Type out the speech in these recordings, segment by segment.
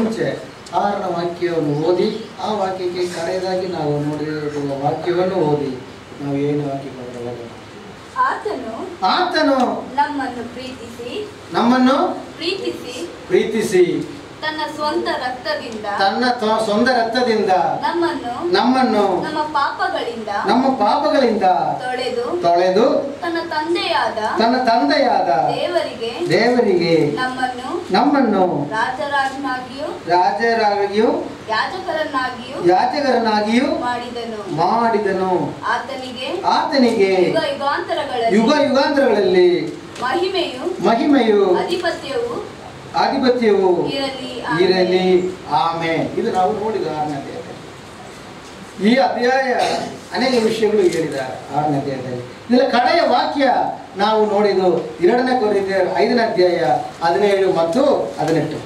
ಮುಂಚೆ ಆರನ ವಾಕ್ಯವನ್ನು ಓದಿ ಆ ವಾಕ್ಯಕ್ಕೆ ಕಡೆಯದಾಗಿ ನಾವು ನೋಡಿರುವ ವಾಕ್ಯವನ್ನು ಓದಿ ನಾವು ಏನು ವಾಕ್ಯಕ್ಕೆ ಹೋಗೋಣ ಆತನು ಆತನು ನಮ್ಮನ್ನು ಪ್ರೀತಿಸಿ ನಮ್ಮನ್ನು ಪ್ರೀತಿಸಿ ಪ್ರೀತಿಸಿ ತನ್ನ ಸ್ವಂತ ರಕ್ತದಿಂದ ತನ್ನ ತ- ಸ್ವಂತ ರಕ್ತದಿಂದ ನಮ್ಮನ್ನು ನಮ್ಮನ್ನು ನಮ್ಮ ಪಾಪಗಳಿಂದ ನಮ್ಮ ಪಾಪಗಳಿಂದ ತೊಳೆದು ತೊಳೆದು ತನ್ನ ತಂದೆಯಾದ ತನ್ನ ತಂದೆಯಾದ ದೇವರಿಗೆ ದೇವರಿಗೆ ನಮ್ಮನ್ನು ನಮ್ಮನ್ನು ರಾಜರಾಜನಾಗಿಯೂ ರಾಜರಾಗಿಯೂ ಯಾಜಕರನ್ನಾಗಿಯೂ ಯಾಚಕರನಾಗಿಯೂ ಮಾಡಿದನು ಮಾಡಿದನು ಆತನಿಗೆ ಆತನಿಗೆ ಯುಗ ಯುಗಾಂತರಗಳಲ್ಲಿ ಯುಗ ಯುಗಾಂತರಗಳಲ್ಲಿ ಮಹಿಮೆಯು ಮಹಿಮೆಯು ಅಧಿಪತ್ಯವು ಆಧಿಪತ್ಯವು ಇರಲಿ ಇರಲಿ ಆಮೆ ಇದು ನಾವು ನೋಡಿದ ಆರನೇ ಅಧ್ಯಾಯದಲ್ಲಿ ಈ ಅಧ್ಯಾಯ ಅನೇಕ ವಿಷಯಗಳು ಹೇಳಿದ್ದಾರೆ ಆರನೇ ಅಧ್ಯಾಯದಲ್ಲಿ ಇದರ ಕಡೆಯ ವಾಕ್ಯ ನಾವು ನೋಡಿದ್ದು ಎರಡನೇ ಕೊರಿದ ಐದನೇ ಅಧ್ಯಾಯ ಹದಿನೇಳು ಮತ್ತು ಹದಿನೆಂಟು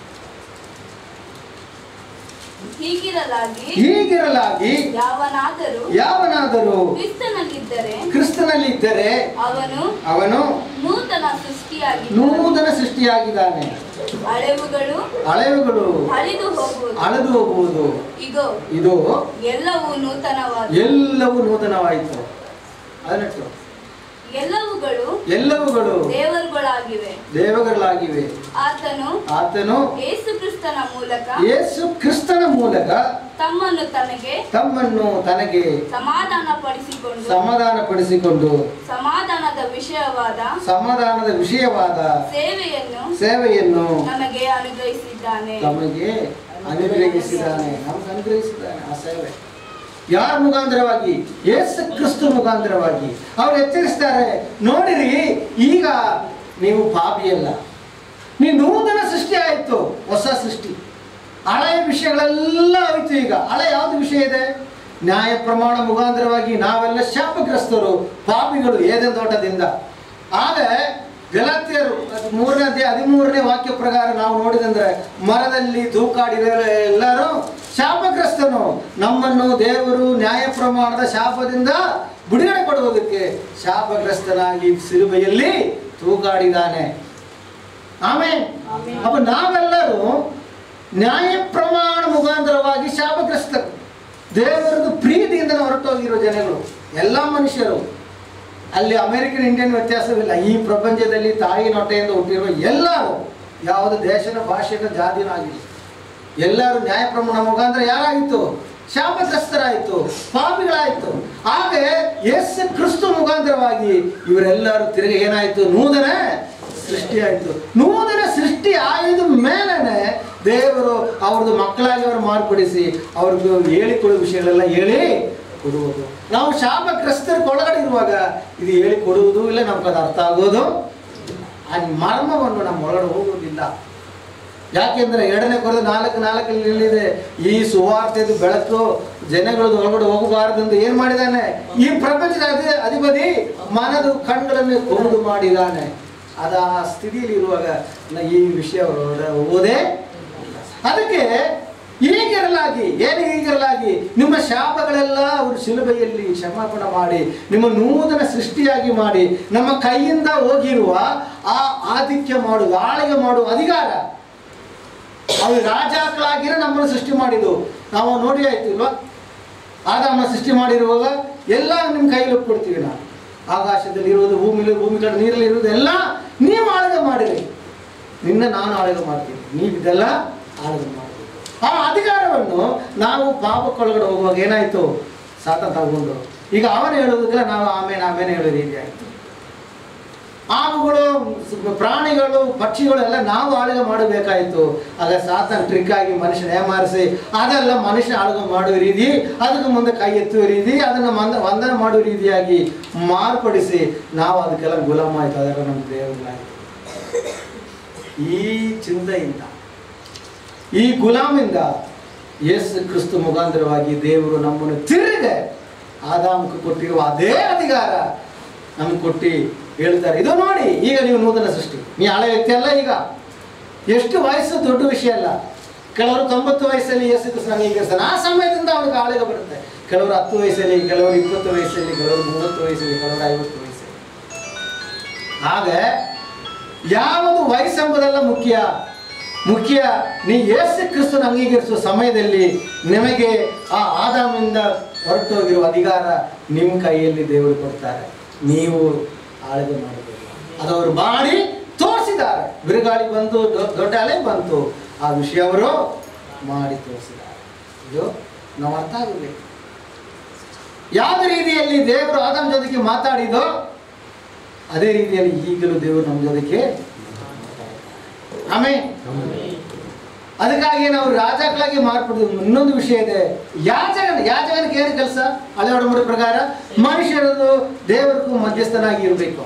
ಹೀಗಿರಲಾಗಿ ಹೀಗಿರಲಾಗಿ ಯಾವನಾದರೂ ಯಾವನಾದರೂ ಕ್ರಿಸ್ತನಲ್ಲಿದ್ದರೆ ಕ್ರಿಸ್ತನಲ್ಲಿದ್ದರೆ ಅವನು ಅವನು ನೂತನ ಸೃಷ್ಟಿಯಾಗಿ ನೂತನ ಸೃಷ್ಟಿಯಾಗಿದ್ದಾನೆ ಹಳೆವುಗಳು ಹಳೆವುಗಳು ಅಳಿದು ಹೋಗುವುದು ಅಳೆದು ಹೋಗುವುದು ಇಗೋ ಇದು ಎಲ್ಲವೂ ನೂತನವಾದ ಎಲ್ಲವೂ ನೂತನವಾಯಿತು ಹದಿನೆಂಟು ಎಲ್ಲವುಗಳು ಎಲ್ಲವುಗಳು ದೇವರುಗಳಾಗಿವೆ ದೇವಗಳಾಗಿವೆ ಆತನು ಆತನು ಯೇಸು ಕ್ರಿಸ್ತನ ಮೂಲಕ ಯೇಸು ಕ್ರಿಸ್ತನ ಮೂಲಕ ತಮ್ಮನ್ನು ತನಗೆ ತಮ್ಮನ್ನು ತನಗೆ ಸಮಾಧಾನ ಪಡಿಸಿಕೊಂಡು ಸಮಾಧಾನ ಪಡಿಸಿಕೊಂಡು ಸಮಾಧಾನದ ವಿಷಯವಾದ ಸಮಾಧಾನದ ವಿಷಯವಾದ ಸೇವೆಯನ್ನು ಸೇವೆಯನ್ನು ನಮಗೆ ಅನುಗ್ರಹಿಸಿದ್ದಾನೆ ತಮಗೆ ಅನುಗ್ರಹಿಸಿದ್ದಾನೆ ನಮಗೆ ಅನುಗ್ರಹಿಸಿದ್ದಾನೆ ಆ ಸೇವೆ ಯಾರ ಮುಖಾಂತರವಾಗಿ ಯೇಸು ಕ್ರಿಸ್ತು ಮುಖಾಂತರವಾಗಿ ಅವ್ರು ಎಚ್ಚರಿಸ್ತಾರೆ ನೋಡಿರಿ ಈಗ ನೀವು ಪಾಪಿಯಲ್ಲ ನೀವು ನೂತನ ಸೃಷ್ಟಿ ಆಯಿತು ಹೊಸ ಸೃಷ್ಟಿ ಹಳೆಯ ವಿಷಯಗಳೆಲ್ಲ ಆಯಿತು ಈಗ ಹಳೆ ಯಾವ್ದು ವಿಷಯ ಇದೆ ನ್ಯಾಯ ಪ್ರಮಾಣ ಮುಖಾಂತರವಾಗಿ ನಾವೆಲ್ಲ ಶಾಪಗ್ರಸ್ತರು ಪಾಪಿಗಳು ಏದೇ ತೋಟದಿಂದ ಆಗ ಗಲಾತ್ಯರು ಅದು ಮೂರನೇ ಅಧ್ಯಾಯ ಹದಿಮೂರನೇ ವಾಕ್ಯ ಪ್ರಕಾರ ನಾವು ನೋಡಿದಂದ್ರೆ ಮರದಲ್ಲಿ ತೂಕಾಡಿದ ಎಲ್ಲರೂ ಶಾಪಗ್ರಸ್ತನು ನಮ್ಮನ್ನು ದೇವರು ನ್ಯಾಯ ಪ್ರಮಾಣದ ಶಾಪದಿಂದ ಬಿಡುಗಡೆ ಕೊಡುವುದಕ್ಕೆ ಶಾಪಗ್ರಸ್ತನಾಗಿ ಸಿಲುಬೆಯಲ್ಲಿ ತೂಗಾಡಿದ್ದಾನೆ ಆಮೇಲೆ ಅಪ್ಪ ನಾವೆಲ್ಲರೂ ನ್ಯಾಯ ಪ್ರಮಾಣ ಮುಖಾಂತರವಾಗಿ ಶಾಪಗ್ರಸ್ತರು ದೇವರದು ಪ್ರೀತಿಯಿಂದ ಹೊರಟೋಗಿರೋ ಜನಗಳು ಎಲ್ಲ ಮನುಷ್ಯರು ಅಲ್ಲಿ ಅಮೆರಿಕನ್ ಇಂಡಿಯನ್ ವ್ಯತ್ಯಾಸವಿಲ್ಲ ಈ ಪ್ರಪಂಚದಲ್ಲಿ ತಾಯಿ ನೊಟ್ಟೆಯಿಂದ ಹುಟ್ಟಿರುವ ಎಲ್ಲರೂ ಯಾವುದು ದೇಶದ ಭಾಷೆಯ ಜಾತಿನೂ ಆಗಿಲ್ಲ ಎಲ್ಲರೂ ನ್ಯಾಯ ಪ್ರಮಾಣ ಮುಖಾಂತರ ಯಾರಾಗಿತ್ತು ಶಾಪಗ್ರಸ್ತರಾಯಿತು ಪಾಪಿಗಳಾಯಿತು ಹಾಗೆ ಯೇಸು ಕ್ರಿಸ್ತು ಮುಖಾಂತರವಾಗಿ ಇವರೆಲ್ಲರೂ ತಿರುಗಿ ಏನಾಯಿತು ನೂತನ ಸೃಷ್ಟಿ ಆಯಿತು ನೂತನ ಸೃಷ್ಟಿ ಆಯ್ದ ಮೇಲೇನೆ ದೇವರು ಅವ್ರದ್ದು ಮಕ್ಕಳಾಗಿ ಅವರು ಮಾರ್ಪಡಿಸಿ ಅವ್ರಿಗೆ ಹೇಳಿಕೊಡುವ ವಿಷಯಗಳೆಲ್ಲ ಹೇಳಿ ಕೊಡುವುದು ನಾವು ಶಾಪಗ್ರಸ್ತರ ಒಳಗಡೆ ಇರುವಾಗ ಇದು ಹೇಳಿ ಕೊಡುವುದು ಇಲ್ಲ ನಮ್ಗೆ ಅದು ಅರ್ಥ ಆಗೋದು ಆ ಮರ್ಮವನ್ನು ನಮ್ಮ ಒಳಗಡೆ ಹೋಗುವುದಿಲ್ಲ ಯಾಕೆಂದ್ರೆ ಎರಡನೇ ಕೊರದ ನಾಲ್ಕು ನಾಲ್ಕಲ್ಲಿ ಹೇಳಿದೆ ಈ ಸುವಾರ್ತೆದು ಬೆಳಕು ಜನಗಳದ್ದು ಒಳಗಡೆ ಹೋಗಬಾರದೆಂದು ಏನ್ ಮಾಡಿದ್ದಾನೆ ಈ ಪ್ರಪಂಚದ ಅಧಿ ಅಧಿಪತಿ ಮನದು ಕಣ್ಗಳನ್ನು ಕುರುಡು ಮಾಡಿದ್ದಾನೆ ಅದ ಆ ಸ್ಥಿತಿಯಲ್ಲಿ ಇರುವಾಗ ನ- ಈ ವಿಷಯ ಒಳಗಡೆ ಹೋಗೋದೇ ಇಲ್ಲ. ಅದಕ್ಕೆ ಹೀಗಿರಲಾಗಿ ಏನು ಹೀಗಿರಲಾಗಿ ನಿಮ್ಮ ಶಾಪಗಳೆಲ್ಲ ಅವರು ಶಿಲುಬೆಯಲ್ಲಿ ಕ್ಷಮಾಪಣೆ ಮಾಡಿ ನಿಮ್ಮ ನೂತನ ಸೃಷ್ಟಿಯಾಗಿ ಮಾಡಿ ನಮ್ಮ ಕೈಯಿಂದ ಹೋಗಿರುವ ಆ ಆಧಿಕ್ಯ ಮಾಡುವ ಆಳಿಗೆ ಮಾಡುವ ಅಧಿಕಾರ ಅವ್ರು ರಾಜಾಕ್ಕಳಾಗಿರೋ ನಮ್ಮನ್ನು ಸೃಷ್ಟಿ ಮಾಡಿದ್ದು ನಾವು ನೋಡಿ ಆಯ್ತು ಇಲ್ವಾ ಆಗ ನಮ್ಮ ಸೃಷ್ಟಿ ಮಾಡಿರುವಾಗ ಎಲ್ಲ ನಿಮ್ಮ ಕೈಯಲ್ಲಿ ಒಪ್ಪಿಡ್ತೀವಿ ನಾವು ಆಕಾಶದಲ್ಲಿ ಇರುವುದು ಭೂಮಿಲಿ ಭೂಮಿ ಕಡೆ ನೀರಲ್ಲಿ ಇರುವುದು ಎಲ್ಲ ನೀವು ಆಳ್ಗೆ ಮಾಡಿರಿ ನಿನ್ನ ನಾನು ಆಳ್ಗೆ ಮಾಡ್ತೀನಿ ನೀವು ಇದೆಲ್ಲ ಆಳ್ಗೆ ಮಾಡಬೇಕು ಆ ಅಧಿಕಾರವನ್ನು ನಾವು ಪಾಪಕ್ಕೊಳಗಡೆ ಹೋಗುವಾಗ ಏನಾಯ್ತು ಸಾತ ತಗೊಂಡು ಈಗ ಅವನು ಹೇಳೋದಕ್ಕೆಲ್ಲ ನಾವು ಆಮೇಲೆ ಆಮೇಲೆ ಹೇಳೋ ರೀತಿ ಆಯ್ತು ಹಾವುಗಳು ಪ್ರಾಣಿಗಳು ಪಕ್ಷಿಗಳು ಎಲ್ಲ ನಾವು ಆಳ್ಗೆ ಮಾಡಬೇಕಾಯಿತು ಆಗ ಸಾತನ ಟ್ರಿಕ್ ಆಗಿ ಮನುಷ್ಯನ ಏಮಾರಿಸಿ ಅದೆಲ್ಲ ಮನುಷ್ಯ ಆಳ್ಗೆ ಮಾಡುವ ರೀತಿ ಅದಕ್ಕೆ ಮುಂದೆ ಕೈ ಎತ್ತುವ ರೀತಿ ಅದನ್ನು ಮಂದ ವಂದನೆ ಮಾಡುವ ರೀತಿಯಾಗಿ ಮಾರ್ಪಡಿಸಿ ನಾವು ಅದಕ್ಕೆಲ್ಲ ಗುಲಾಮ ಆಯ್ತು ಅದರ ನಮ್ಮ ದೇವರಾಯಿತು ಈ ಚಿಂತೆಯಿಂದ ಈ ಗುಲಾಮಿಂದ ಯೇಸು ಕ್ರಿಸ್ತು ಮುಖಾಂತರವಾಗಿ ದೇವರು ನಮ್ಮನ್ನು ತಿರುಗೆ ಆದಾಮಕ್ಕೆ ಕೊಟ್ಟಿರುವ ಅದೇ ಅಧಿಕಾರ ನಮ್ಗೆ ಕೊಟ್ಟು ಹೇಳ್ತಾರೆ ಇದು ನೋಡಿ ಈಗ ನೀವು ನೂತನ ಸೃಷ್ಟಿ ನೀ ಹಳೆ ವ್ಯಕ್ತಿ ಅಲ್ಲ ಈಗ ಎಷ್ಟು ವಯಸ್ಸು ದೊಡ್ಡ ವಿಷಯ ಅಲ್ಲ ಕೆಲವರು ತೊಂಬತ್ತು ವಯಸ್ಸಲ್ಲಿ ಯೇಸು ಕ್ರಿಸ್ತನ ಅಂಗೀಕರಿಸ್ತಾನೆ ಆ ಸಮಯದಿಂದ ಅವನಿಗೆ ಆಳಿಗೆ ಬರುತ್ತೆ ಕೆಲವರು ಹತ್ತು ವಯಸ್ಸಲ್ಲಿ ಕೆಲವರು ಇಪ್ಪತ್ತು ವಯಸ್ಸಲ್ಲಿ ಕೆಲವರು ಮೂವತ್ತು ವಯಸ್ಸಲ್ಲಿ ಕೆಲವರು ಐವತ್ತು ವಯಸ್ಸಲ್ಲಿ ಹಾಗೆ ಯಾವುದು ವಯಸ್ಸೆಂಬುದೆಲ್ಲ ಮುಖ್ಯ ಮುಖ್ಯ ನೀ ಯೇಸು ಕ್ರಿಸ್ತನ ಅಂಗೀಕರಿಸುವ ಸಮಯದಲ್ಲಿ ನಿಮಗೆ ಆ ಆದಾಮಿಂದ ಹೊರಟೋಗಿರುವ ಅಧಿಕಾರ ನಿಮ್ಮ ಕೈಯಲ್ಲಿ ದೇವರು ಕೊಡ್ತಾರೆ ನೀವು ಆಳ್ಗೆ ಮಾಡಬೇಕು ಅದು ಅವರು ಮಾಡಿ ತೋರಿಸಿದ್ದಾರೆ ಬಿರುಗಾಳಿ ಬಂತು ದೊ- ದೊಡ್ಡ ಅಲೆ ಬಂತು ಆ ವಿಷಯ ಅವರು ಮಾಡಿ ತೋರಿಸಿದ್ದಾರೆ ಇದು ನಾವು ಅರ್ಥ ಆಗಬೇಕು ಯಾವ ರೀತಿಯಲ್ಲಿ ದೇವರು ಆದಾಮ್ ಜೊತೆಗೆ ಮಾತಾಡಿದೋ ಅದೇ ರೀತಿಯಲ್ಲಿ ಈಗಲೂ ದೇವರು ನಮ್ಮ ಜೊತೆಗೆ ಆಮೇಲೆ ಅದಕ್ಕಾಗಿ ನಾವು ರಾಜಗಳಾಗಿ ಮಾರ್ಪಡಿದ ಇನ್ನೊಂದು ವಿಷಯ ಇದೆ ಯಾಜಕನ ಯಾಜಕನಿಗೆ ಏನು ಕೆಲಸ ಹಳೆ ಒಡಂಬಡಿ ಪ್ರಕಾರ ಮನುಷ್ಯರದು ದೇವರಿಗೂ ಮಧ್ಯಸ್ಥನಾಗಿ ಇರಬೇಕು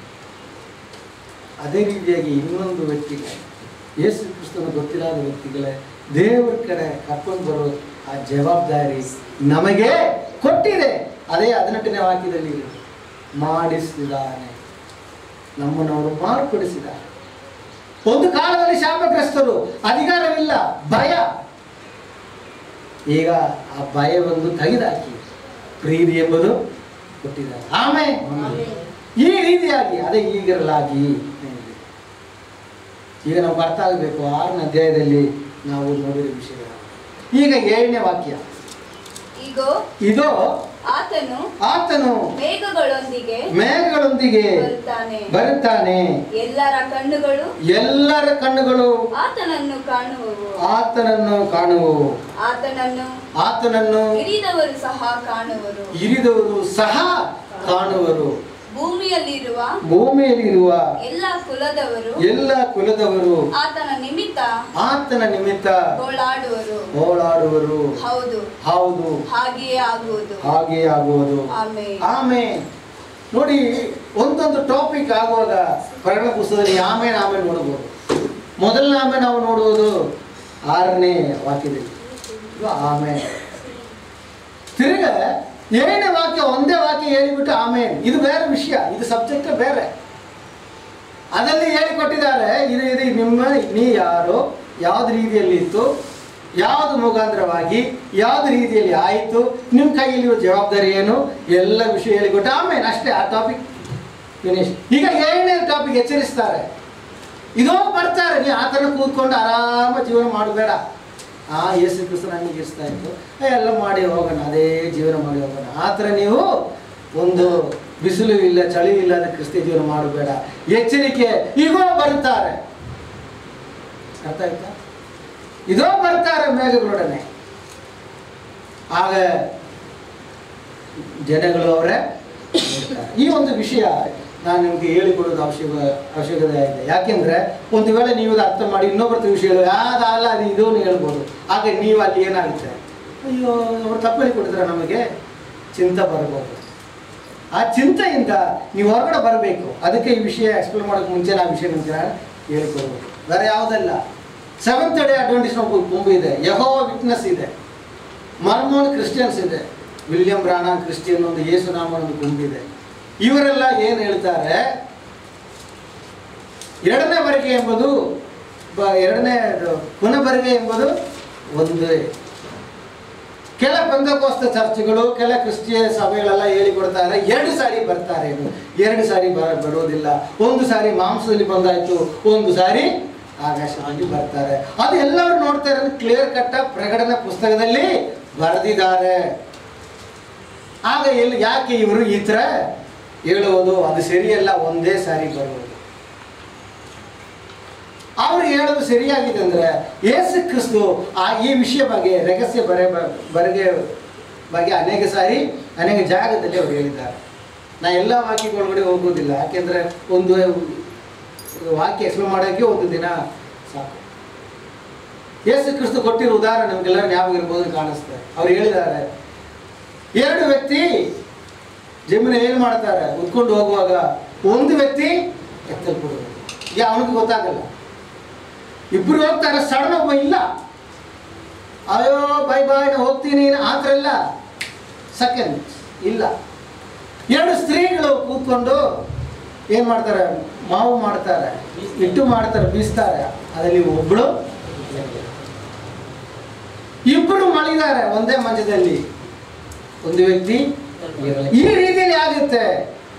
ಅದೇ ರೀತಿಯಾಗಿ ಇನ್ನೊಂದು ವ್ಯಕ್ತಿಗೆ ಯೇಸು ಕ್ರಿಸ್ತನ ಗೊತ್ತಿಲ್ಲದ ವ್ಯಕ್ತಿಗಳೇ ದೇವರ ಕಡೆ ಕರ್ಕೊಂಡು ಬರೋ ಆ ಜವಾಬ್ದಾರಿ ನಮಗೆ ಕೊಟ್ಟಿದೆ ಅದೇ ಹದಿನೆಂಟನೇ ವಾಕ್ಯದಲ್ಲಿ ಇದೆ. ಮಾಡಿಸಿದಾನೆ ನಮ್ಮನ್ನು ಅವರು ಮಾರ್ಪಡಿಸಿದ್ದಾರೆ ಒಂದು ಕಾಲದಲ್ಲಿ ಶಾಪಗ್ರಸ್ತರು ಅಧಿಕಾರವಿಲ್ಲ ಭಯ ಈಗ ಆ ಭಯವನ್ನು ತೆಗೆದಾಕಿ ಪ್ರೀತಿ ಎಂಬುದು ಕೊಟ್ಟಿದ್ದಾರೆ ಆಮೇಲೆ ಈ ರೀತಿಯಾಗಿ ಅದೇ ಈಗಿರಲಾಗಿ ಈಗ ನಮ್ಗೆ ಅರ್ಥ ಆಗಬೇಕು ಆರನೇ ಅಧ್ಯಾಯದಲ್ಲಿ ನಾವು ನೋಡಿದ ವಿಷಯ ಈಗ ಏಳನೇ ವಾಕ್ಯ ಈಗ ಇದು ಆತನು ಆತನು ಮೇಘಗಳೊಂದಿಗೆ ಮೇಘಗಳೊಂದಿಗೆ ಬರುತ್ತಾನೆ ಬರುತ್ತಾನೆ ಎಲ್ಲರ ಕಣ್ಣುಗಳು ಎಲ್ಲರ ಕಣ್ಣುಗಳು ಆತನನ್ನು ಕಾಣುವವು ಆತನನ್ನು ಕಾಣುವವು ಆತನನ್ನು ಆತನನ್ನು ಹಿರಿದವರು ಸಹ ಕಾಣುವರು ಇರಿದವರು ಸಹ ಕಾಣುವರು ಭೂಮಿಯಲ್ಲಿರುವ ಭೂಮಿಯಲ್ಲಿರುವ ಎಲ್ಲ ಕುಲದವರು ಎಲ್ಲ ಕುಲದವರು ಆತನ ನಿಮಿತ್ತ ಆತನ ನಿಮಿತ್ತ ಗೋಳಾಡುವರು ಓಡಾಡುವರು ಹೌದು ಹೌದು ಹಾಗೆಯೇ ಆಗುವುದು ಹಾಗೆ ಆಗುವುದು ಆಮೇಲೆ ಆಮೇಲೆ ನೋಡಿ ಒಂದೊಂದು ಟಾಪಿಕ್ ಆಗುವಾಗ ಪ್ರಕಟಣೆ ಪುಸ್ತಕದಲ್ಲಿ ಆಮೇಲೆ ಆಮೇಲೆ ನೋಡಬಹುದು ಮೊದಲನೇ ಆಮೇಲೆ ನಾವು ನೋಡುವುದು ಆರನೇ ವಾಕ್ಯದಲ್ಲಿ ಇದು ಆಮೇಲೆ ತಿರ್ಗ ಏಳನೇ ವಾಕ್ಯ ಒಂದೇ ವಾಕ್ಯ ಹೇಳಿಬಿಟ್ಟು ಆಮೇಲೆ ಇದು ಬೇರೆ ವಿಷಯ ಇದು ಸಬ್ಜೆಕ್ಟ್ ಬೇರೆ ಅದರಲ್ಲಿ ಹೇಳಿಕೊಟ್ಟಿದ್ದಾರೆ ಇದು ಇದು ನಿಮ್ಮ ನೀ ಯಾರು ಯಾವ್ದು ರೀತಿಯಲ್ಲಿ ಇತ್ತು ಯಾವುದು ಮುಖಾಂತರವಾಗಿ ಯಾವ್ದು ರೀತಿಯಲ್ಲಿ ಆಯಿತು ನಿಮ್ಮ ಕೈಯಲ್ಲಿರುವ ಜವಾಬ್ದಾರಿ ಏನು ಎಲ್ಲ ವಿಷಯ ಹೇಳಿಕೊಟ್ಟು ಆಮೇಲೆ ಅಷ್ಟೇ ಆ ಟಾಪಿಕ್ ಫಿನಿಶ್ ಈಗ ಏಳನೇ ಟಾಪಿಕ್ ಎಚ್ಚರಿಸ್ತಾರೆ ಇದೋ ಬರ್ತಾರೆ ನೀ ಆತನ ಕೂತ್ಕೊಂಡು ಆರಾಮ ಜೀವನ ಮಾಡಬೇಡ ಆ ಯೇಸು ಕ್ರಿಸ್ತ ನನಗೆ ಇಷ್ಟ ಇತ್ತು ಏ, ಎಲ್ಲ ಮಾಡಿ ಹೋಗೋಣ ಅದೇ ಜೀವನ ಮಾಡಿ ಹೋಗೋಣ ಆ ಥರ ನೀವು ಒಂದು ಬಿಸಿಲು ಇಲ್ಲ ಚಳಿ ಇಲ್ಲದ ಕ್ರಿಸ್ತ ಜೀವನ ಮಾಡಬೇಡ ಎಚ್ಚರಿಕೆ ಈಗೋ ಬರ್ತಾರೆ ಅರ್ಥ ಆಯ್ತಾ ಇದೋ ಬರ್ತಾರೆ ಮೇಘಗಳೊಡನೆ ಆಗ ಜನಗಳು ಅವರೇ ನೋಡ್ತಾರೆ. ಈ ಒಂದು ವಿಷಯ ನಾನು ನಿಮಗೆ ಹೇಳಿಕೊಡೋದು ಅವಶ್ಯಕ ಅವಶ್ಯಕತೆ ಇದೆ ಯಾಕೆಂದ್ರೆ ಒಂದು ವೇಳೆ ನೀವು ಇದು ಅರ್ಥ ಮಾಡಿ ಇನ್ನೊಬ್ಬರ ವಿಷಯ ಹೇಳಿ ಯಾವ್ದಲ್ಲ ಅದು ಇದು ಹೇಳ್ಬೋದು ಆಗ ನೀವು ಅಲ್ಲಿ ಏನಾಗುತ್ತೆ ಅಯ್ಯೋ ಅವ್ರು ತಪ್ಪು ಹೇಳಿಕೊಟ್ಟಿದ್ರೆ ನಮಗೆ ಚಿಂತೆ ಬರ್ಬೋದು ಆ ಚಿಂತೆಯಿಂದ ನೀವು ಹೊರಗಡೆ ಬರಬೇಕು ಅದಕ್ಕೆ ಈ ವಿಷಯ ಎಕ್ಸ್ಪ್ಲೇನ್ ಮಾಡೋಕ್ಕೆ ಮುಂಚೆ ನಾವು ವಿಷಯ ನಿಮ್ಗೆ ನಾನು ಹೇಳ್ಕೊಡ್ಬೇಕು ಬೇರೆ ಯಾವುದಲ್ಲ ಸೆವೆಂತ್ ಡೇ ಅಡ್ವೆಂಟಿಸ್ ಗುಂಪು ಇದೆ ಯಹೋ ವಿಟ್ನೆಸ್ ಇದೆ ಮರ್ಮೋನ್ ಕ್ರಿಸ್ಟಿಯನ್ಸ್ ಇದೆ ವಿಲಿಯಂ ಬ್ರಾಣ ಕ್ರಿಸ್ಟಿಯನ್ ಒಂದು ಯೇಸುನಾಮ ಒಂದು ಗುಂಪಿದೆ ಇವರೆಲ್ಲ ಏನು ಹೇಳ್ತಾರೆ ಎರಡನೇ ಬರಿಗೆ ಎಂಬುದು ಬ- ಎರಡನೇ ಇದು ಪುನಃ ಬರಿಗೆ ಎಂಬುದು ಒಂದೇ ಕೆಲ ಪಂದಕೋಸ್ತ ಚರ್ಚ್ಗಳು ಕೆಲ ಕ್ರಿಸ್ಟಿಯ ಸಭೆಗಳೆಲ್ಲ ಹೇಳಿಕೊಡ್ತಾರೆ ಎರಡು ಸಾರಿ ಬರ್ತಾರೆ ಇದು ಎರಡು ಸಾರಿ ಬರ ಬರೋದಿಲ್ಲ ಒಂದು ಸಾರಿ ಮಾಂಸದಲ್ಲಿ ಬಂದಾಯ್ತು ಒಂದು ಸಾರಿ ಆಕಾಶದಲ್ಲಿ ಬರ್ತಾರೆ ಅದು ಎಲ್ಲರೂ ನೋಡ್ತಾ ಇರೋದು ಕ್ಲಿಯರ್ ಕಟ್ಟ ಪ್ರಕಟಣೆ ಪುಸ್ತಕದಲ್ಲಿ ಬರೆದಿದ್ದಾರೆ ಆಗ ಎಲ್ಲಿ ಯಾಕೆ ಇವರು ಈ ಥರ ಹೇಳುವುದು ಅದು ಸರಿಯಲ್ಲ ಒಂದೇ ಸಾರಿ ಬರುವುದು ಅವರು ಹೇಳೋದು ಸರಿಯಾಗಿದೆ ಅಂದ್ರೆ ಯೇಸು ಕ್ರಿಸ್ತು ಆ ಈ ವಿಷಯ ಬಗ್ಗೆ ರಹಸ್ಯ ಬರೆ ಬರೆಗೆ ಬಗ್ಗೆ ಅನೇಕ ಸಾರಿ ಅನೇಕ ಜಾಗದಲ್ಲಿ ಅವರು ಹೇಳಿದ್ದಾರೆ ನಾ ಎಲ್ಲ ವಾಕ್ಯಗಳೊಳಗಡೆ ಹೋಗೋದಿಲ್ಲ ಯಾಕೆಂದ್ರೆ ಒಂದು ವಾಕ್ಯ ಎಕ್ಸ್ಪ್ಲೇನ್ ಮಾಡೋಕ್ಕೆ ಒಂದು ದಿನ ಸಾಕು ಯೇಸು ಕ್ರಿಸ್ತು ಕೊಟ್ಟಿರೋ ಉದಾಹರಣೆ ನಮಗೆಲ್ಲರೂ ಜ್ಞಾಪಕ ಇರ್ಬೋದು ಕಾಣಿಸ್ತೆ ಅವ್ರು ಹೇಳಿದ್ದಾರೆ ಎರಡು ವ್ಯಕ್ತಿ ಜಮೀನು ಏನು ಮಾಡ್ತಾರೆ ಉತ್ಕೊಂಡು ಹೋಗುವಾಗ ಒಂದು ವ್ಯಕ್ತಿ ಎತ್ತಲ್ಪಡುವುದು ಈಗ ಅವನಿಗೆ ಗೊತ್ತಾಗಲ್ಲ ಇಬ್ರು ಹೋಗ್ತಾರೆ ಸಡನ್ ಒಬ್ಬ ಇಲ್ಲ ಅಯ್ಯೋ ಬೈ ಬಾಯ್ ನಾ ಹೋಗ್ತೀನಿ ಆ ಥರ ಇಲ್ಲ ಸೆಕೆಂಡ್ ಇಲ್ಲ ಎರಡು ಸ್ತ್ರೀಗಳು ಕೂತ್ಕೊಂಡು ಏನು ಮಾಡ್ತಾರೆ ಮಾವು ಮಾಡ್ತಾರೆ ಹಿಟ್ಟು ಮಾಡ್ತಾರೆ ಬೀಸ್ತಾರೆ ಅದರಲ್ಲಿ ಒಬ್ಬಳು ಇಬ್ಬರು ಮಲಗಿದ್ದಾರೆ ಒಂದೇ ಮಂಚದಲ್ಲಿ ಒಂದು ವ್ಯಕ್ತಿ ಇರಲ್ಲ. ಈ ರೀತಿಯಲ್ಲಿ ಆಗುತ್ತೆ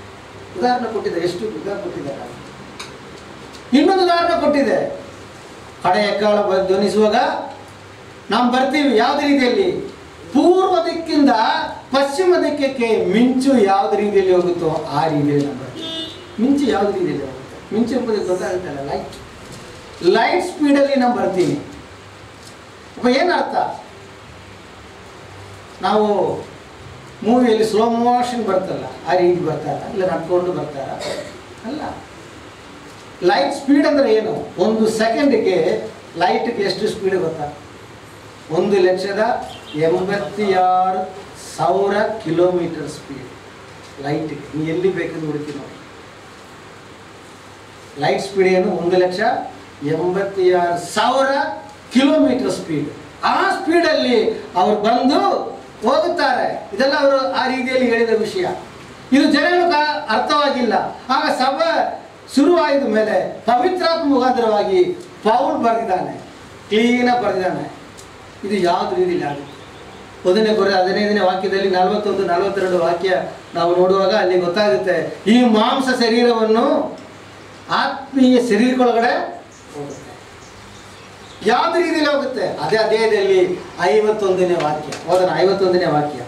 ಉದಾಹರಣೆ ಕೊಟ್ಟಿದೆ ಎಷ್ಟು ಉದಾಹರಣೆ ಕೊಟ್ಟಿದ್ದಾರೆ ಇನ್ನೊಂದು ಉದಾಹರಣೆ ಕೊಟ್ಟಿದೆ ಕಡೆ ಎಕ್ಕಾಳ ಬ- ಧ್ವನಿಸುವಾಗ ನಾವು ಬರ್ತೀವಿ ಯಾವುದೇ ರೀತಿಯಲ್ಲಿ ಪೂರ್ವ ದಿಕ್ಕಿಂದ ಪಶ್ಚಿಮ ದಿಕ್ಕಕ್ಕೆ ಮಿಂಚು ಯಾವ್ದು ರೀತಿಯಲ್ಲಿ ಹೋಗುತ್ತೋ ಆ ರೀತಿಯಲ್ಲಿ ನಾವು ಬರ್ತೀವಿ ಮಿಂಚು ಯಾವ್ದು ರೀತಿಯಲ್ಲಿ ಹೋಗುತ್ತೆ ಮಿಂಚು ಎಂಬುದಕ್ಕೆ ಗೊತ್ತಾಗುತ್ತಲ್ಲ ಲೈಟ್ ಲೈಟ್ ಸ್ಪೀಡಲ್ಲಿ ನಾವು ಬರ್ತೀವಿ ಅಪ್ಪ ಏನು ಅರ್ಥ ನಾವು ಮೂವಿಯಲ್ಲಿ ಸ್ಲೋ ಮೋಷನ್ ಬರ್ತಲ್ಲ ಆ ರೀತಿ ಬರ್ತಾರ ಇಲ್ಲ ನಡ್ಕೊಂಡು ಬರ್ತಾರ ಅಲ್ಲ ಲೈಟ್ ಸ್ಪೀಡ್ ಅಂದ್ರೆ ಏನು ಒಂದು ಸೆಕೆಂಡ್ಗೆ ಲೈಟ್ಗೆ ಎಷ್ಟು ಸ್ಪೀಡ್ ಗೊತ್ತಾ ಒಂದು ಲಕ್ಷದ ಎಂಬತ್ತಾರು ಸಾವಿರ ಕಿಲೋಮೀಟರ್ ಸ್ಪೀಡ್ ಲೈಟ್ಗೆ ನೀವು ಎಲ್ಲಿ ಬೇಕಾದ್ರೆ ಹುಡುಕಿ ನೋಡಿ ಲೈಟ್ ಸ್ಪೀಡ್ ಏನು ಒಂದು ಲಕ್ಷ ಎಂಬತ್ತಾರು ಸಾವಿರ ಕಿಲೋಮೀಟರ್ ಸ್ಪೀಡ್ ಆ ಸ್ಪೀಡಲ್ಲಿ ಅವ್ರು ಬಂದು ಹೋಗುತ್ತಾರೆ ಇದೆಲ್ಲ ಅವರು ಆ ರೀತಿಯಲ್ಲಿ ಹೇಳಿದ ವಿಷಯ ಇದು ಜನರಿಗೆ ಅರ್ಥವಾಗಿಲ್ಲ ಆಗ ಸಭೆ ಶುರುವಾದ ಮೇಲೆ ಪವಿತ್ರಾತ್ಮ ಮುಖಾಂತರವಾಗಿ ಪೌಲ್ ಬರೆದಿದ್ದಾನೆ ಕ್ಲೀನಾಗಿ ಬರೆದಿದ್ದಾನೆ ಇದು ಯಾವ್ದು ರೀತಿಯಲ್ಲಿ ಆಗುತ್ತೆ ಒಂದನೇ ಕೊರೆ ಹದಿನೈದನೇ ವಾಕ್ಯದಲ್ಲಿ ನಲವತ್ತೊಂದು ನಲವತ್ತೆರಡು ವಾಕ್ಯ ನಾವು ನೋಡುವಾಗ ಅಲ್ಲಿ ಗೊತ್ತಾಗುತ್ತೆ ಈ ಮಾಂಸ ಶರೀರವನ್ನು ಆತ್ಮೀಯ ಶರೀರದೊಳಗಡೆ ಹೋಗುತ್ತೆ ಯಾವ್ದು ರೀತಿಯಲ್ಲಿ ಹೋಗುತ್ತೆ ಅದೇ ಅಧ್ಯಾಯದಲ್ಲಿ ಐವತ್ತೊಂದನೇ ವಾಕ್ಯ ಓದೋಣ ಐವತ್ತೊಂದನೇ ವಾಕ್ಯ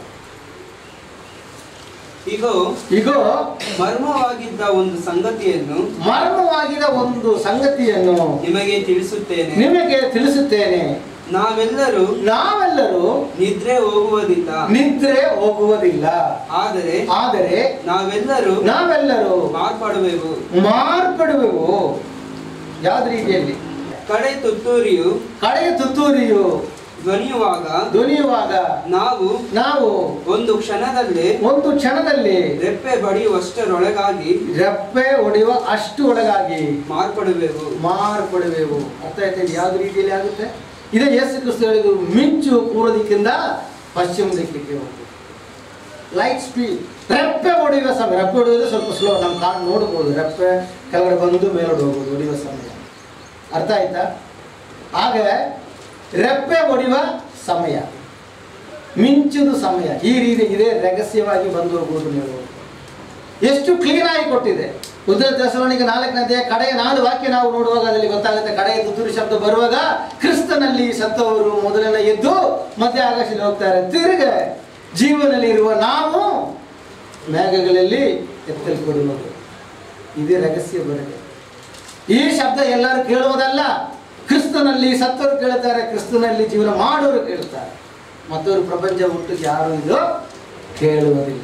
ಈಗ ಈಗ ಮರ್ಮವಾಗಿದ್ದ ಒಂದು ಸಂಗತಿಯನ್ನು ಮರ್ಮವಾಗಿದ ಒಂದು ಸಂಗತಿಯನ್ನು ನಿಮಗೆ ತಿಳಿಸುತ್ತೇನೆ ನಿಮಗೆ ತಿಳಿಸುತ್ತೇನೆ ನಾವೆಲ್ಲರೂ ನಾವೆಲ್ಲರೂ ನಿದ್ರೆ ಹೋಗುವುದಿಲ್ಲ ನಿದ್ರೆ ಹೋಗುವುದಿಲ್ಲ ಆದರೆ ಆದರೆ ನಾವೆಲ್ಲರೂ ನಾವೆಲ್ಲರೂ ಮಾರ್ಪಡುವೆವು ಮಾರ್ಪಡುವೆವು ಯಾವ್ದು ರೀತಿಯಲ್ಲಿ ಕಡೆ ತುತ್ತೂರಿಯು ಕಡೆಯ ತುತ್ತೂರಿಯು ಧ್ವನಿಯುವಾಗ ಧ್ವನಿಯುವಾಗ ನಾವು ನಾವು ಒಂದು ಕ್ಷಣದಲ್ಲಿ ಒಂದು ಕ್ಷಣದಲ್ಲಿ ರೆಪ್ಪೆ ಬಡಿಯುವಷ್ಟರೊಳಗಾಗಿ ರೆಪ್ಪೆ ಹೊಡೆಯುವ ಅಷ್ಟು ಒಳಗಾಗಿ ಮಾರ್ಪಡುವೆವು ಮಾರ್ಪಡುವೆವು ಅರ್ಥ ಆಯ್ತಾ ಇದು ಯಾವ್ದು ರೀತಿಯಲ್ಲಿ ಆಗುತ್ತೆ ಇದೇ ಯೇಸು ಕ್ರಿಸ್ತು ಹೇಳಿದ್ದು ಮಿಂಚು ಪೂರ್ವ ದಿಕ್ಕಿಂದ ಪಶ್ಚಿಮ ದಿಕ್ಕಿಗೆ ಹೋಗುತ್ತೆ ಲೈಟ್ ಸ್ಪೀಡ್ ರೆಪ್ಪೆ ಹೊಡೆಯುವ ಸಮಯ ರೆಪ್ಪೆ ಹೊಡೆಯೋದು ಸ್ವಲ್ಪ ಸ್ಲೋ ನಮ್ಮ ಕಾಣ್ ನೋಡ್ಬೋದು ರೆಪ್ಪೆ ಕೆಳಗಡೆ ಬಂದು ಮೇಲೋಡಿ ಹೋಗೋದು ಹೊಡೆಯುವ ಸಮಯ ಅರ್ಥ ಆಯ್ತಾ ಹಾಗೆ ರೆಪ್ಪೆ ಹೊಡೆಯುವ ಸಮಯ ಮಿಂಚುದು ಸಮಯ ಈ ರೀತಿ ಇದೇ ರಹಸ್ಯವಾಗಿ ಬಂದು ಹೋಗುವುದು ನೀವು ಎಷ್ಟು ಕ್ಲೀನ್ ಆಗಿ ಕೊಟ್ಟಿದೆ ಉದ್ರ ದಶವಣಿಗೆ ನಾಲ್ಕನೇ ಅಧ್ಯಾಯ ಕಡೆಯ ನಾಡು ವಾಕ್ಯ ನಾವು ನೋಡುವಾಗ ಅದರಲ್ಲಿ ಗೊತ್ತಾಗುತ್ತೆ ಕಡೆಯ ತುತ್ತೂರಿ ಶಬ್ದ ಬರುವಾಗ ಕ್ರಿಸ್ತನಲ್ಲಿ ಸತ್ತವರು ಮೊದಲೆಲ್ಲ ಎದ್ದು ಮತ್ತೆ ಆಕಾಶದಲ್ಲಿ ಹೋಗ್ತಾರೆ ತಿರುಗ ಜೀವನದಲ್ಲಿ ಇರುವ ನಾವು ಮೇಘಗಳಲ್ಲಿ ಎತ್ತಲ್ಪಡುವುದು ಇದೇ ರಹಸ್ಯ ಬರದೆ ಈ ಶಬ್ದ ಎಲ್ಲರೂ ಕೇಳುವುದಲ್ಲ ಕ್ರಿಸ್ತನಲ್ಲಿ ಸತ್ತವರು ಕೇಳ್ತಾರೆ ಕ್ರಿಸ್ತನಲ್ಲಿ ಜೀವನ ಮಾಡೋರು ಕೇಳ್ತಾರೆ ಮತ್ತವರು ಪ್ರಪಂಚ ಹುಟ್ಟು ಯಾರು ಇದು ಕೇಳುವುದಿಲ್ಲ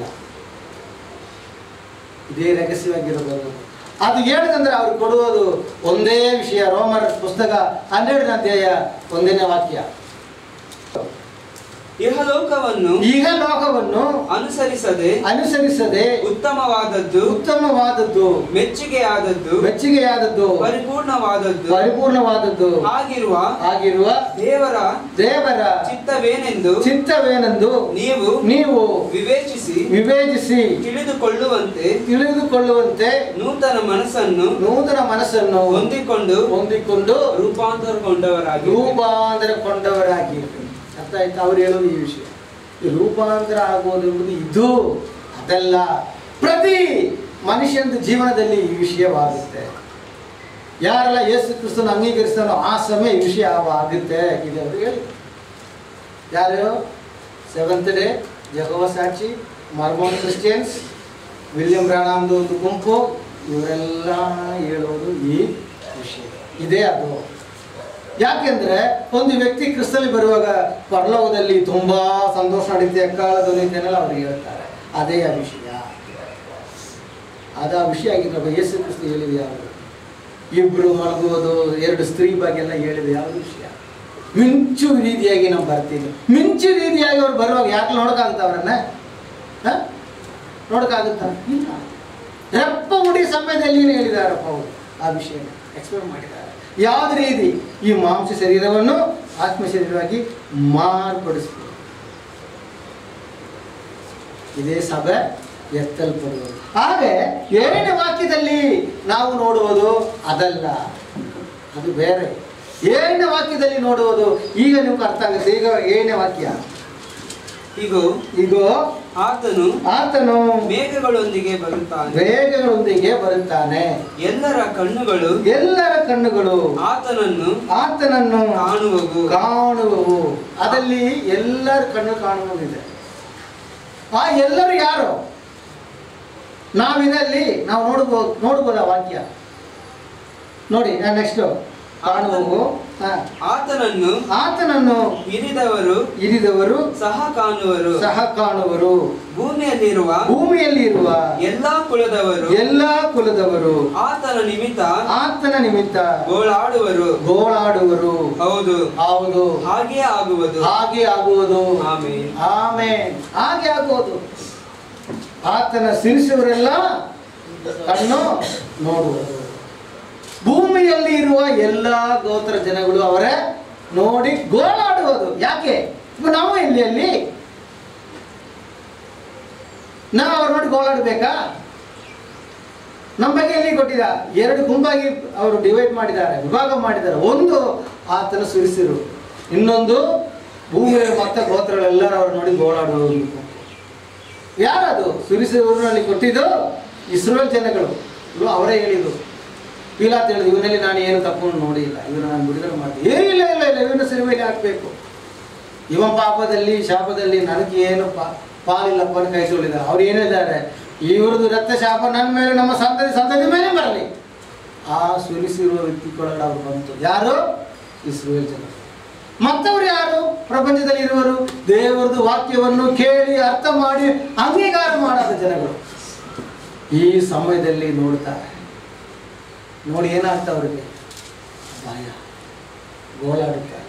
ಇದೇ ರಹಸ್ಯವಾಗಿರಬಹುದು ಅದು ಹೇಳಿದಂದ್ರೆ ಅವ್ರು ಕೊಡುವುದು ಒಂದೇ ವಿಷಯ ರೋಮರ್ ಪುಸ್ತಕ ಹನ್ನೆರಡನೇ ಅಧ್ಯಾಯ ಒಂದನೇ ವಾಕ್ಯ ಇಹಲೋಕವನ್ನು ಈಗ ಲೋಕವನ್ನು ಅನುಸರಿಸದೆ ಅನುಸರಿಸದೆ ಉತ್ತಮವಾದದ್ದು ಉತ್ತಮವಾದದ್ದು ಮೆಚ್ಚುಗೆಯಾದದ್ದು ಮೆಚ್ಚುಗೆಯಾದದ್ದು ಪರಿಪೂರ್ಣವಾದದ್ದು ಪರಿಪೂರ್ಣವಾದದ್ದು ಆಗಿರುವ ಆಗಿರುವ ದೇವರ ದೇವರ ಚಿತ್ತವೇನೆಂದು ಚಿತ್ತವೇನೆಂದು ನೀವು ನೀವು ವಿವೇಚಿಸಿ ವಿವೇಚಿಸಿ ತಿಳಿದುಕೊಳ್ಳುವಂತೆ ತಿಳಿದುಕೊಳ್ಳುವಂತೆ ನೂತನ ಮನಸ್ಸನ್ನು ನೂತನ ಮನಸ್ಸನ್ನು ಹೊಂದಿಕೊಂಡು ಹೊಂದಿಕೊಂಡು ರೂಪಾಂತರಗೊಂಡವರಾಗಿ ರೂಪಾಂತರಗೊಂಡವರಾಗಿ ಅರ್ಥ ಆಯ್ತಾ ಅವ್ರು ಹೇಳೋದು ಈ ವಿಷಯ ಈ ರೂಪಾಂತರ ಆಗೋದು ಎಂಬುದು ಇದು ಅದಲ್ಲ ಪ್ರತಿ ಮನುಷ್ಯನ ಜೀವನದಲ್ಲಿ ಈ ವಿಷಯವಾಗುತ್ತೆ ಯಾರೆಲ್ಲ ಯೇಸು ಕ್ರಿಸ್ತನ ಅಂಗೀಕರಿಸ್ತಾನೋ ಆ ಸಮಯ ಈ ವಿಷಯ ಆಗುತ್ತೆ ಇದೆ ಅವರು ಹೇಳಿ ಯಾರು ಸೆವೆಂತ್ ಡೇ ಜಗವ ಸಾಕ್ಷಿ ಮಾರ್ಮೋನ್ ಕ್ರಿಸ್ಟಿಯನ್ಸ್ ವಿಲಿಯಂ ರಾಣಾಮ್ದು ಒಂದು ಗುಂಪು ಇವರೆಲ್ಲ ಹೇಳೋದು ಈ ವಿಷಯ ಇದೇ ಅದು ಯಾಕೆಂದ್ರೆ ಒಂದು ವ್ಯಕ್ತಿ ಕ್ರಿಸ್ತಲ್ಲಿ ಬರುವಾಗ ಪರಲೋಕದಲ್ಲಿ ತುಂಬಾ ಸಂತೋಷ ನಡೀತೆ ಕಾಲ ಧ್ವನಿತೆನೆಲ್ಲ ಅವ್ರು ಹೇಳ್ತಾರೆ ಅದೇ ಆ ವಿಷಯ ಅದ ಆ ವಿಷಯ ಆಗಿದ್ರೆ ಯೇಸು ಕ್ರಿಸ್ತು ಹೇಳಿದ ಯಾವುದು ಇಬ್ರು ಮಲಗುವುದು ಎರಡು ಸ್ತ್ರೀ ಬಗ್ಗೆ ಎಲ್ಲ ಹೇಳಿದ ಯಾವುದು ವಿಷಯ ಮಿಂಚು ರೀತಿಯಾಗಿ ನಾವು ಬರ್ತೀವಿ ಮಿಂಚು ರೀತಿಯಾಗಿ ಅವ್ರು ಬರುವಾಗ ಯಾಕೆ ನೋಡೋಕ್ಕಾಗುತ್ತ ಅವರನ್ನ ನೋಡೋಕ್ಕಾಗುತ್ತಾ ಇಲ್ಲ ರೆಪ್ಪ ಮುಡಿ ಸಮಯದಲ್ಲಿ ಏನು ಹೇಳಿದಾರಪ್ಪ ಅವರು ಆ ವಿಷಯ ಎಕ್ಸ್ಪ್ಲೇನ್ ಮಾಡಿದ್ದಾರೆ ಯಾವ್ದು ರೀತಿ ಈ ಮಾಂಸ ಶರೀರವನ್ನು ಆತ್ಮ ಶರೀರವಾಗಿ ಮಾರ್ಪಡಿಸ್ಬೋದು ಇದೇ ಸಭೆ ಎತ್ತಲ್ಪಡುವುದು ಹಾಗೆ ಏಳನೇ ವಾಕ್ಯದಲ್ಲಿ ನಾವು ನೋಡುವುದು ಅದಲ್ಲ ಅದು ಬೇರೆ ಏಳನೇ ವಾಕ್ಯದಲ್ಲಿ ನೋಡುವುದು ಈಗ ನಿಮ್ಗೆ ಅರ್ಥ ಆಗುತ್ತೆ ಈಗ ಏಳನೇ ವಾಕ್ಯ ಇಗೋ ಇಗೋ ಆತನು ಆತನು ಮೇಘಗಳೊಂದಿಗೆ ಬರುತ್ತಾನೆ ವೇಗಗಳೊಂದಿಗೆ ಬರುತ್ತಾನೆ ಎಲ್ಲರ ಕಣ್ಣುಗಳು ಎಲ್ಲರ ಕಣ್ಣುಗಳು ಆತನನ್ನು ಆತನನ್ನು ಕಾಣುವವು ಕಾಣುವವು ಅದಲ್ಲಿ ಎಲ್ಲರ ಕಣ್ಣು ಕಾಣುವುದಿದೆ ಆ ಎಲ್ಲರೂ ಯಾರು ನಾವಿದಲ್ಲಿ ನಾವು ನೋಡ್ಬೋದು ನೋಡ್ಬೋದ ವಾಕ್ಯ ನೋಡಿ ನೆಕ್ಸ್ಟ್ ಕಾಣುವವು ಹಾ. ಆತನನ್ನು ಆತನನ್ನು ಇರಿದವರು ಇರಿದವರು ಸಹ ಕಾಣುವರು ಸಹ ಕಾಣುವರು ಭೂಮಿಯಲ್ಲಿರುವ ಭೂಮಿಯಲ್ಲಿ ಇರುವ ಎಲ್ಲಾ ಕುಲದವರು ಎಲ್ಲಾ ಕುಲದವರು ಆತನ ನಿಮಿತ್ತ ಆತನ ನಿಮಿತ್ತ ಗೋಳಾಡುವರು ಗೋಳಾಡುವರು ಹೌದು ಹೌದು ಹಾಗೆ ಆಗುವುದು ಹಾಗೆ ಆಗುವುದು ಆಮೇನ್. ಆಮೇನ್ ಹಾಗೆ ಆಗುವುದು ಆತನ ಸಿರಿಸುವರೆಲ್ಲ ಕಣ್ಣು ನೋಡುವುದು ಭೂಮಿಯಲ್ಲಿ ಇರುವ ಎಲ್ಲ ಗೋತ್ರ ಜನಗಳು ಅವರೇ ನೋಡಿ ಗೋಳಾಡುವುದು ಯಾಕೆ ಇವಾಗ ನಾವು ಎಲ್ಲಿ ಅಲ್ಲಿ ನಾವು ಅವ್ರು ನೋಡಿ ಗೋಳಾಡಬೇಕಾ ನಮ್ಮ ಬಗ್ಗೆ ಎಲ್ಲಿ ಕೊಟ್ಟಿದ ಎರಡು ಗುಂಪಾಗಿ ಅವರು ಡಿವೈಡ್ ಮಾಡಿದ್ದಾರೆ ವಿಭಾಗ ಮಾಡಿದ್ದಾರೆ ಒಂದು ಆತನ ಸುರಿಸಿರು ಇನ್ನೊಂದು ಭೂಮಿಯ ಮತ್ತೆ ಗೋತ್ರಗಳೆಲ್ಲರೂ ಅವ್ರು ನೋಡಿ ಗೋಳಾಡುವುದು ಯಾರದು ಸುರಿಸಿರುವಲ್ಲಿ ಕೊಟ್ಟಿದ್ದು ಇಸ್ರೇಲ್ ಜನಗಳು ಇವ್ರು ಅವರೇ ಹೇಳಿದ್ದು ಪೀಲಾತ್ ಹೇಳಿದ್ರು ಇವನಲ್ಲಿ ನಾನು ಏನು ತಪ್ಪು ನೋಡಿಲ್ಲ ಇವನು ನಾನು ಬಿಡುಗಡೆ ಮಾಡ್ತೀನಿ ಏ ಇಲ್ಲ ಇಲ್ಲ ಇಲ್ಲ ಇವನು ಸಿರಿಮೇಲೆ ಹಾಕಬೇಕು ಇವ ಪಾಪದಲ್ಲಿ ಶಾಪದಲ್ಲಿ ನನಗೆ ಏನು ಪಾ ಪಾಲಿಲ್ಲಪ್ಪ ಅಂತ ಕೈ ಸುಳಿದ ಅವ್ರು ಏನು ಹೇಳಿದ್ದಾರೆ ಇವ್ರದ್ದು ರಕ್ತ ಶಾಪ ನನ್ನ ಮೇಲೆ ನಮ್ಮ ಸಂತತಿ ಸಂತತಿ ಮೇಲೆ ಬರಲಿ ಆ ಸುರಿಸಿರುವ ವ್ಯಕ್ತಿಗಳನ್ನ ಅವ್ರು ಬಂತು ಯಾರು ಇಸ್ರೇಲ್ ಜನ ಮತ್ತವರು ಯಾರು ಪ್ರಪಂಚದಲ್ಲಿ ಇರುವರು ದೇವರದು ವಾಕ್ಯವನ್ನು ಕೇಳಿ ಅರ್ಥ ಮಾಡಿ ಅಂಗೀಕಾರ ಮಾಡಾದ ಜನಗಳು ಈ ಸಮಯದಲ್ಲಿ ನೋಡ್ತಾರೆ ನೋಡಿ ಏನಾಗ್ತಾ ಅವ್ರಿಗೆ ಭಯ ಗೋಳಾಡುತ್ತಾರೆ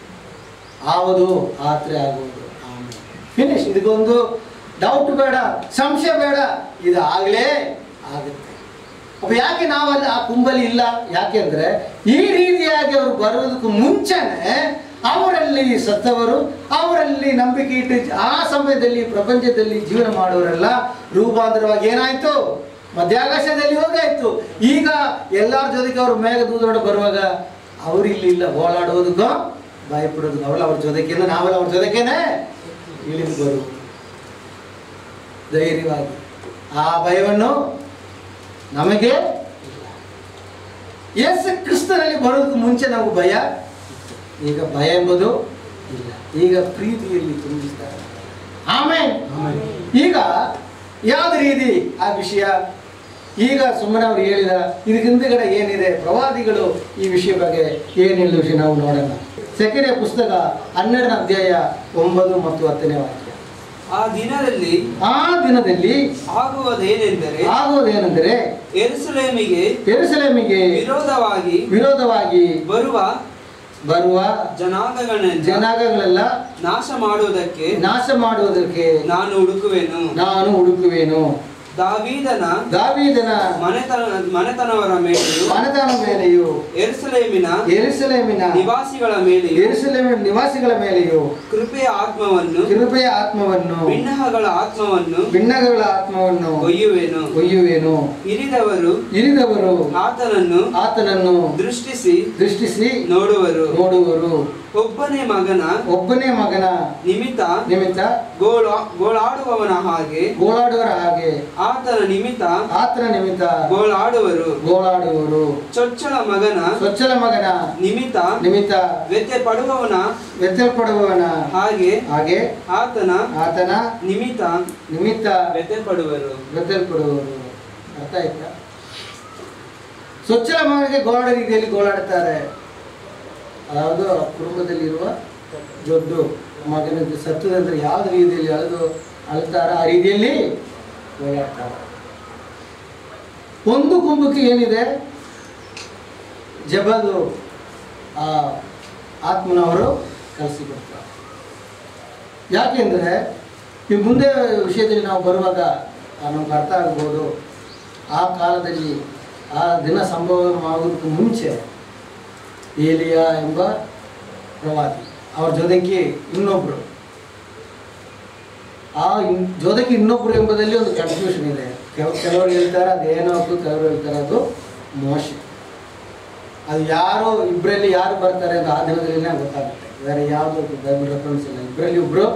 ಆವುದು ಆತ್ರೆ ಆಗುವುದು ಫಿನಿಶ್ ಇದಕ್ಕೊಂದು ಡೌಟ್ ಬೇಡ ಸಂಶಯ ಬೇಡ ಇದು ಆಗಲೇ ಆಗುತ್ತೆ ಅಪ್ಪ ಯಾಕೆ ನಾವಲ್ಲಿ ಆ ಕುಂಬಲಿ ಇಲ್ಲ ಯಾಕೆಂದ್ರೆ ಈ ರೀತಿಯಾಗಿ ಅವರು ಬರುವುದಕ್ಕೂ ಮುಂಚೆನೆ ಅವರಲ್ಲಿ ಸತ್ತವರು ಅವರಲ್ಲಿ ನಂಬಿಕೆ ಇಟ್ಟು ಆ ಸಮಯದಲ್ಲಿ ಪ್ರಪಂಚದಲ್ಲಿ ಜೀವನ ಮಾಡೋರೆಲ್ಲ ರೂಪಾಂತರವಾಗಿ ಏನಾಯ್ತು ಮಧ್ಯಾಕಾಶದಲ್ಲಿ ಹೋಗಾಯ್ತು ಈಗ ಎಲ್ಲರ ಜೊತೆಗೆ ಅವರು ಮೇಘದೂದೋಡ ಬರುವಾಗ ಅವ್ರು ಇಲ್ಲಿ ಇಲ್ಲ ಓಡಾಡೋದಕ್ಕೋ ಭಯಪಡೋದಕ್ಕೋ ಅವಳ ಅವ್ರ ಜೊತೆಗೇನೆ ನಾವೆಲ್ಲ ಅವ್ರ ಜೊತೆಗೇನೆ ಇಳಿದು ಬರುವುದು ಧೈರ್ಯವಾಗಿ ಆ ಭಯವನ್ನು ನಮಗೆ ಇಲ್ಲ ಯೇಸು ಕ್ರಿಸ್ತನಲ್ಲಿ ಬರೋದಕ್ಕೆ ಮುಂಚೆ ನಾವು ಭಯ ಇತ್ತು. ಈಗ ಭಯ ಎಂಬುದು ಇಲ್ಲ ಈಗ ಪ್ರೀತಿಯಲ್ಲಿ ತುಂಬಿಸ್ತಾರೆ ಆಮೇಲೆ ಈಗ ಯಾವ್ದು ರೀತಿ ಆ ವಿಷಯ ಈಗ ಸುಮ್ಮನೆ ಅವ್ರು ಹೇಳಿದ ಇದಕ್ಕೆ ಹಿಂದುಗಡೆ ಏನಿದೆ ಪ್ರವಾದಿಗಳು ಈ ವಿಷಯ ಬಗ್ಗೆ ಏನು ಹೇಳಿದ ವಿಷಯ ನಾವು ನೋಡೋಣ ಸೆಕೆಂಡ್ ಪುಸ್ತಕ ಹನ್ನೆರಡನೇ ಅಧ್ಯಾಯ ಒಂಬತ್ತು ಮತ್ತು ಹತ್ತನೇ ವಾಕ್ಯ ಆ ದಿನದಲ್ಲಿ ಆ ದಿನದಲ್ಲಿ ಆಗುವುದೇನೆಂದರೆ ಆಗುವುದೇನೆಂದರೆ ಎರುಸಲೇಮಿಗೆ ಯೆರೂಸಲೇಮಿಗೆ ವಿರೋಧವಾಗಿ ವಿರೋಧವಾಗಿ ಬರುವ ಬರುವ ಜನಾಂಗಗಳನ್ನ ಜನಾಂಗಗಳೆಲ್ಲ ನಾಶ ಮಾಡುವುದಕ್ಕೆ ನಾಶ ಮಾಡುವುದಕ್ಕೆ ನಾನು ಹುಡುಕುವೆನು ನಾನು ಹುಡುಕುವೆನು ದಾವೀದನ ದಾವೀದನ ಮನೆತನ ಮನೆತನವರ ಮೇಲೆಯೂ ಮನದಾನ ಮೇಲೆಯೂ ಎರುಸಲೇಮಿನ ಯೆರೂಸಲೇಮಿನ ನಿವಾಸಿಗಳ ಮೇಲೆಯೂ ಯೆರೂಸಲೇಮಿನ ನಿವಾಸಿಗಳ ಮೇಲೆಯೂ ಕೃಪೆಯ ಆತ್ಮವನ್ನು ಕೃಪೆಯ ಆತ್ಮವನ್ನು ಭಿನ್ನಹಗಳ ಆತ್ಮವನ್ನು ಭಿನ್ನಗಳ ಆತ್ಮವನ್ನು ಒಯ್ಯುವೆನು ಒಯ್ಯುವೆನು ಹಿರಿದವರು ಇರಿದವರು ಆತನನ್ನು ಆತನನ್ನು ದೃಷ್ಟಿಸಿ ದೃಷ್ಟಿಸಿ ನೋಡುವರು ನೋಡುವರು ಒಬ್ಬನೇ ಮಗನ ಒಬ್ಬನೇ ಮಗನ ನಿಮಿತ್ತ ನಿಮಿತ್ತ ಗೋಳ ಗೋಳಾಡುವವನ ಹಾಗೆ ಗೋಳಾಡುವರ ಹಾಗೆ ಆತನ ನಿಮಿತ್ತ ಆತನ ನಿಮಿತ್ತ ಗೋಳಾಡುವರು ಗೋಳಾಡುವರು ಚೊಚ್ಚಲ ಮಗನ ಸ್ವಚ್ಛಲ ಮಗನ ನಿಮಿತ್ತ ನಿಮಿತ್ತ ವ್ಯತ್ಯೆ ಪಡುವವನ ವ್ಯತ್ಯಪಡುವವನ ಹಾಗೆ ಹಾಗೆ ಆತನ ಆತನ ನಿಮಿತ್ತ ನಿಮಿತ್ತ ವ್ಯತ್ಯೆ ಪಡುವರು ವ್ಯತ್ಯಪಡುವರು ಅರ್ಥ ಆಯ್ತಾ ಸ್ವಚ್ಛಲ ಮಗನಿಗೆ ಗೋಳಾಡ ರೀತಿಯಲ್ಲಿ ಗೋಳಾಡ್ತಾರೆ ಅதாவது ಕುಟುಂಬದಲ್ಲಿರುವ ದೊಡ್ಡ ಮಗನಿಗೆ ಸತ್ತದಂದ್ರೆ ಯಾವ ರೀತಿಯಲ್ಲಿ ಅಳೆದು ಅಳ್ತಾರ ಆ ರೀತಿಯಲ್ಲಿ ಗೋಳಾಡ್ತಾರೆ ಒಂದು ಕುಂಭಕ್ಕೆ ಏನಿದೆ ಜಬದು ಆ ಆತ್ಮನವರು ಕಲಿಸಿಕೊಡ್ತಾರೆ ಯಾಕೆಂದರೆ ಈ ಮುಂದೆ ವಿಷಯದಲ್ಲಿ ನಾವು ಬರುವಾಗ ಆ, ನಮ್ಗೆ ಅರ್ಥ ಆಗ್ಬೋದು ಆ ಕಾಲದಲ್ಲಿ ಆ ದಿನ ಸಂಭವವಾಗೋದಕ್ಕೆ ಮುಂಚೆ ಏಲಿಯಾ ಎಂಬ ಪ್ರವಾದಿ ಅವ್ರ ಜೊತೆಗೆ ಇನ್ನೊಬ್ಬರು ಆ ಇನ್ ಜೊತೆಗೆ ಇನ್ನೊಬ್ಬರು ಎಂಬುದಲ್ಲಿ ಒಂದು ಕನ್ಫ್ಯೂಷನ್ ಇದೆ ಕೆಲ ಕೆಲವರು ಹೇಳ್ತಾರೆ ಅದು ಏನೋ ಅದು ಕೆಲವರು ಹೇಳ್ತಾರೆ ಅದು ಮೋಶೆ ಅದು ಯಾರು ಇಬ್ಬರಲ್ಲಿ ಯಾರು ಬರ್ತಾರೆ ಅಂತ ಆ ದಿನದಲ್ಲಿನೇ ಗೊತ್ತಾಗುತ್ತೆ ಬೇರೆ ಯಾವುದು ಬೈಬಲ್ ರೆಫರೆನ್ಸ್ ಇಲ್ಲ ಇಬ್ಬರಲ್ಲಿ ಒಬ್ಬರು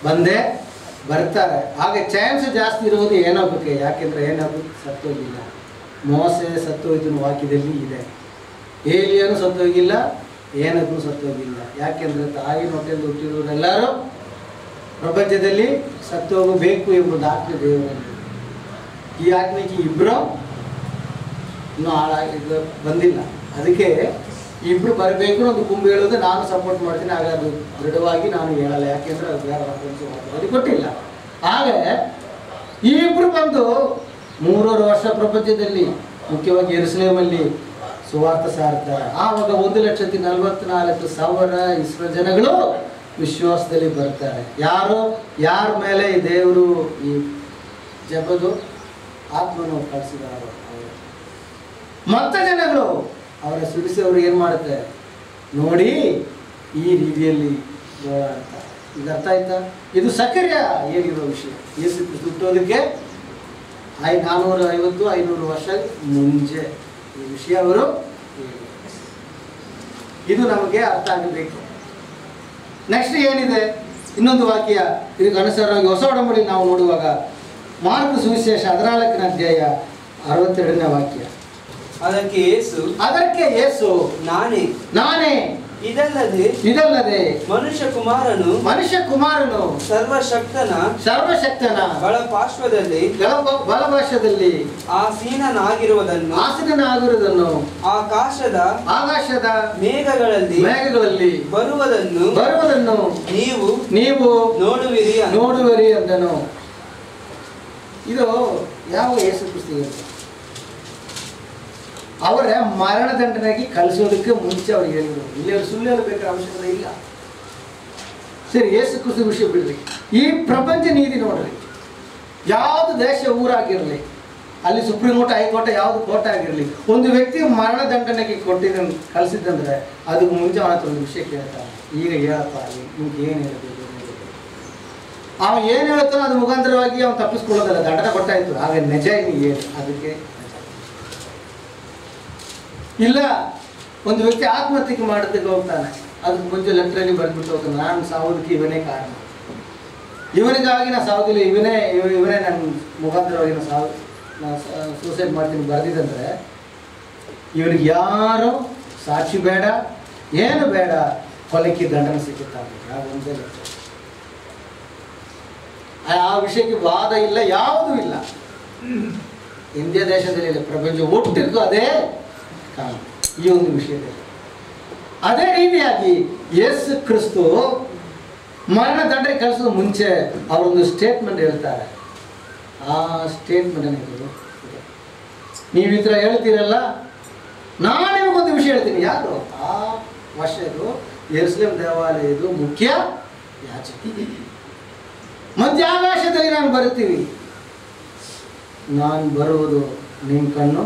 ಬಂದೇ ಬರ್ತಾರೆ ಹಾಗೆ ಚಾನ್ಸ್ ಜಾಸ್ತಿ ಇರುವುದು ಏನಾಗಬೇಕು ಯಾಕೆಂದ್ರೆ ಏನಾಗಬೇಕು ಸತ್ತೋಗಿಲ್ಲ ಮೋಸೆ ಸತ್ತೋಗಿದ್ದು ವಾಕ್ಯದಲ್ಲಿ ಇದೆ ಏಲಿಯನು ಸತ್ತೋಗಿಲ್ಲ ಏನಕ್ಕೂ ಸತ್ತೋಗಿಲ್ಲ ಯಾಕೆಂದ್ರೆ ತಾಯಿ ಹೊಟ್ಟೆಯಲ್ಲಿ ಹುಟ್ಟಿರುವರೆಲ್ಲರೂ ಪ್ರಪಂಚದಲ್ಲಿ ಸತ್ತೋಗಬೇಕು ಎಂಬುದು ಆಜ್ಞೆ ದೇವರಲ್ಲಿ ಈ ಆಜ್ಞೆಗೆ ಇಬ್ಬರು ಇನ್ನೂ ಹಾಳಾಗಿ ಇದು ಬಂದಿಲ್ಲ ಅದಕ್ಕೆ ಇಬ್ರು ಬರಬೇಕು ಒಂದು ಗುಂಪು ಹೇಳೋದು ನಾನು ಸಪೋರ್ಟ್ ಮಾಡ್ತೀನಿ ಆಗ ಅದು ದೃಢವಾಗಿ ನಾನು ಹೇಳಲ್ಲ ಯಾಕೆಂದ್ರೆ ಅದು ಬೇರೆ reference ಮಾಡ್ತಾರೆ. ಅದು ಕೊಟ್ಟಿಲ್ಲ ಹಾಗೆ ಈ ಇಬ್ರು ಬಂದು ಮೂರೂವರೆ ವರ್ಷ ಪ್ರಪಂಚದಲ್ಲಿ ಮುಖ್ಯವಾಗಿ ಎರುಸಲೇಮಲ್ಲಿ ಸುವಾರ್ಥ ಸಾರ್ತಾರೆ ಆವಾಗ ಒಂದು ಲಕ್ಷത്തി ನಲವತ್ನಾಲ್ಕು ಸಾವಿರ ಇಸ್ರೋ ಜನಗಳು ವಿಶ್ವಾಸದಲ್ಲಿ ಬರ್ತಾರೆ ಯಾರು ಯಾರ ಮೇಲೆ ಈ ದೇವರು ಈ ಜಪದು ಆತ್ಮನು ಕಳಿಸಿದಾರೋ ಅವರು ಮತ್ತ ಜನಗಳು ಅವರ ಸುರಿಸಿ ಅವರು ಏನು ಮಾಡುತ್ತೆ ನೋಡಿ ಈ ರೀತಿಯಲ್ಲಿ ಓಡಾಡ್ತಾರೆ ಇದು ಅರ್ಥ ಆಯ್ತಾ ಇದು ಸಕ್ರಿಯ ಏನಿರೋ ವಿಷಯ ಯೇಸು ಕ್ರಿಸ್ತ ಹುಟ್ಟೋದಕ್ಕೆ ಐ ನಾನ್ನೂರ ಐವತ್ತು ಐನೂರು ವರ್ಷ ಮುಂಚೆ ಈ ವಿಷಯ ಅವರು ಹೇಳಿದ್ರು. ಇದು ನಮಗೆ ಅರ್ಥ ಆಗಬೇಕು ನೆಕ್ಸ್ಟ್ ಏನಿದೆ ಇನ್ನೊಂದು ವಾಕ್ಯ ಇದಕ್ಕೆ ಅನುಸಾರವಾಗಿ ಹೊಸ ಒಡಂಬಡಿ ನಾವು ನೋಡುವಾಗ ಮಾರ್ಕ್ ಸುವಿಶೇಷ ಹದಿನಾಲ್ಕನೇ ಅಧ್ಯಾಯ ಅರವತ್ತೆರಡನೇ ವಾಕ್ಯ ಅದಕ್ಕೆ ಯೇಸು ಅದಕ್ಕೆ ಯೇಸು ನಾನೇ ನಾನೇ ಇದಲ್ಲದೆ ಇದಲ್ಲದೆ ಮನುಷ್ಯ ಕುಮಾರನು ಮನುಷ್ಯ ಕುಮಾರನು ಸರ್ವಶಕ್ತನ ಸರ್ವಶಕ್ತನ ಬಳ ಪಾರ್ಶ್ವದಲ್ಲಿ ಬಲ- ಬಲಭಾಷದಲ್ಲಿ ಆಸೀನನಾಗಿರುವುದನ್ನು ಆಸನನಾಗಿರುವುದನ್ನು ಆಕಾಶದ ಆಕಾಶದ ಮೇಘಗಳಲ್ಲಿ ಮೇಘಗಳಲ್ಲಿ ಬರುವುದನ್ನು ಬರುವುದನ್ನು ನೀವು ನೀವು ನೋಡುವಿರಿ ಅಂತ. ನೋಡುವರಿ ಅಂದನು ಇದು ಯಾವ ಯೇಸು ಕ್ರಿಸ್ತಿಗೆ ಅವರ ಮರಣದಂಡನೆಗೆ ಕಲಿಸೋದಕ್ಕೆ ಮುಂಚೆ ಅವ್ರು ಹೇಳಿದ್ರು ಇಲ್ಲಿ ಅವ್ರು ಸುಳ್ಳು ಹೇಳಬೇಕಾದ ಅವಶ್ಯಕತೆ ಇಲ್ಲ ಸರಿ ಯೇಸು ಕ್ರಿಸ್ತ ವಿಷಯ ಬಿಡ್ರಿ ಈ ಪ್ರಪಂಚ ನೀತಿ ನೋಡ್ರಿ ಯಾವುದು ದೇಶ ಊರಾಗಿರಲಿ ಅಲ್ಲಿ ಸುಪ್ರೀಂ ಕೋರ್ಟ್ ಹೈಕೋರ್ಟ್ ಯಾವುದು ಕೋರ್ಟ್ ಆಗಿರಲಿ ಒಂದು ವ್ಯಕ್ತಿ ಮರಣದಂಡನೆಗೆ ಕೊಟ್ಟಿದ್ದ ಕಳಿಸಿದ್ದಂದ್ರೆ ಅದಕ್ಕೆ ಮುಂಚೆ ಅವನ ಹತ್ರ ಒಂದು ವಿಷಯ ಕೇಳ್ತಾನೆ ಈಗ ಹೇಳಪ್ಪ ನಿಮ್ಗೆ ಏನು ಹೇಳಬೇಕು ಏನ್ ಹೇಳ್ಬೇಕು? ಅವ ಏನು ಹೇಳ್ತಾನೋ ಅದ್ರ ಮುಖಾಂತರವಾಗಿ ಅವನು ತಪ್ಪಿಸ್ಕೊಳ್ಳೋದಲ್ಲ ದಂಡನೆ ಕೊಟ್ಟಾಯ್ತು ಆಗ ನಿಜ ನೀ ಏನು ಅದಕ್ಕೆ ನಿಜ. ಇಲ್ಲ ಒಂದು ವ್ಯಕ್ತಿ ಆತ್ಮಹತ್ಯೆ ಮಾಡೋದಕ್ಕೆ ಹೋಗ್ತಾನೆ ಅದಕ್ಕೆ ಮುಂಚೆ ಲೆಟ್ರಲ್ಲಿ ಬರ್ಬಿಟ್ಟು ಹೋಗ್ತಾನೆ ನಾನು ಸಾಯೋದಕ್ಕೆ ಇವನೇ ಕಾರಣ ಇವನಿಗಾಗಿ ನಾ ಸಾವುದಿಲ್ಲ ಇವನೇ ಇವ- ಇವನೇ ನನ್ನ ಮುಖಾಂತರವಾಗಿ ನಾ ಸಾವು ಸೂಸೈಡ್ ಮಾಡ್ತೀನಿ ಬರೆದಿದ್ದಂದ್ರೆ ಇವನಿಗೆ ಯಾರು ಸಾಕ್ಷಿ ಬೇಡ ಏನು ಬೇಡ ಕೊಲಕ್ಕೆ ದಂಡನೆ ಸಿಕ್ಕುತ್ತಾರೆ ಯಾವ ಒಂದೇ ಲೆಕ್ಕ. ಆ ಆ ವಿಷಯಕ್ಕೆ ವಾದ ಇಲ್ಲ ಯಾವುದೂ ಇಲ್ಲ ಇಂಡಿಯಾ ದೇಶದಲ್ಲಿ ಇಲ್ಲ ಪ್ರಪಂಚ ಒಟ್ಟಿಗೂ ಅದೇ ಕಾರಣ ಈ ಒಂದು ವಿಷಯದಲ್ಲಿ ಅದೇ ರೀತಿಯಾಗಿ ಯೇಸು ಕ್ರಿಸ್ತು ಮರಣ ದಂಡನೆ ಕಳಿಸೋದು ಮುಂಚೆ ಅವರೊಂದು ಸ್ಟೇಟ್ಮೆಂಟ್ ಹೇಳ್ತಾರೆ ಆ ಸ್ಟೇಟ್ಮೆಂಟ್ ಏನಿದೆ ನೀವು ಈ ಥರ ಹೇಳ್ತೀರಲ್ಲ ನಾನು ನಿಮಗೊಂದು ವಿಷಯ ಹೇಳ್ತೀನಿ ಯಾರು ಆ ವರ್ಷದ್ದು ಯೆರೂಸಲೇಮ್ ದೇವಾಲಯದು ಮುಖ್ಯ ಯಾಚಕ ಮಧ್ಯ ಆಕಾಶದಲ್ಲಿ ನಾನು ಬರುತ್ತೀವಿ ನಾನು ಬರುವುದು ನಿಮ್ಮ ಕಣ್ಣು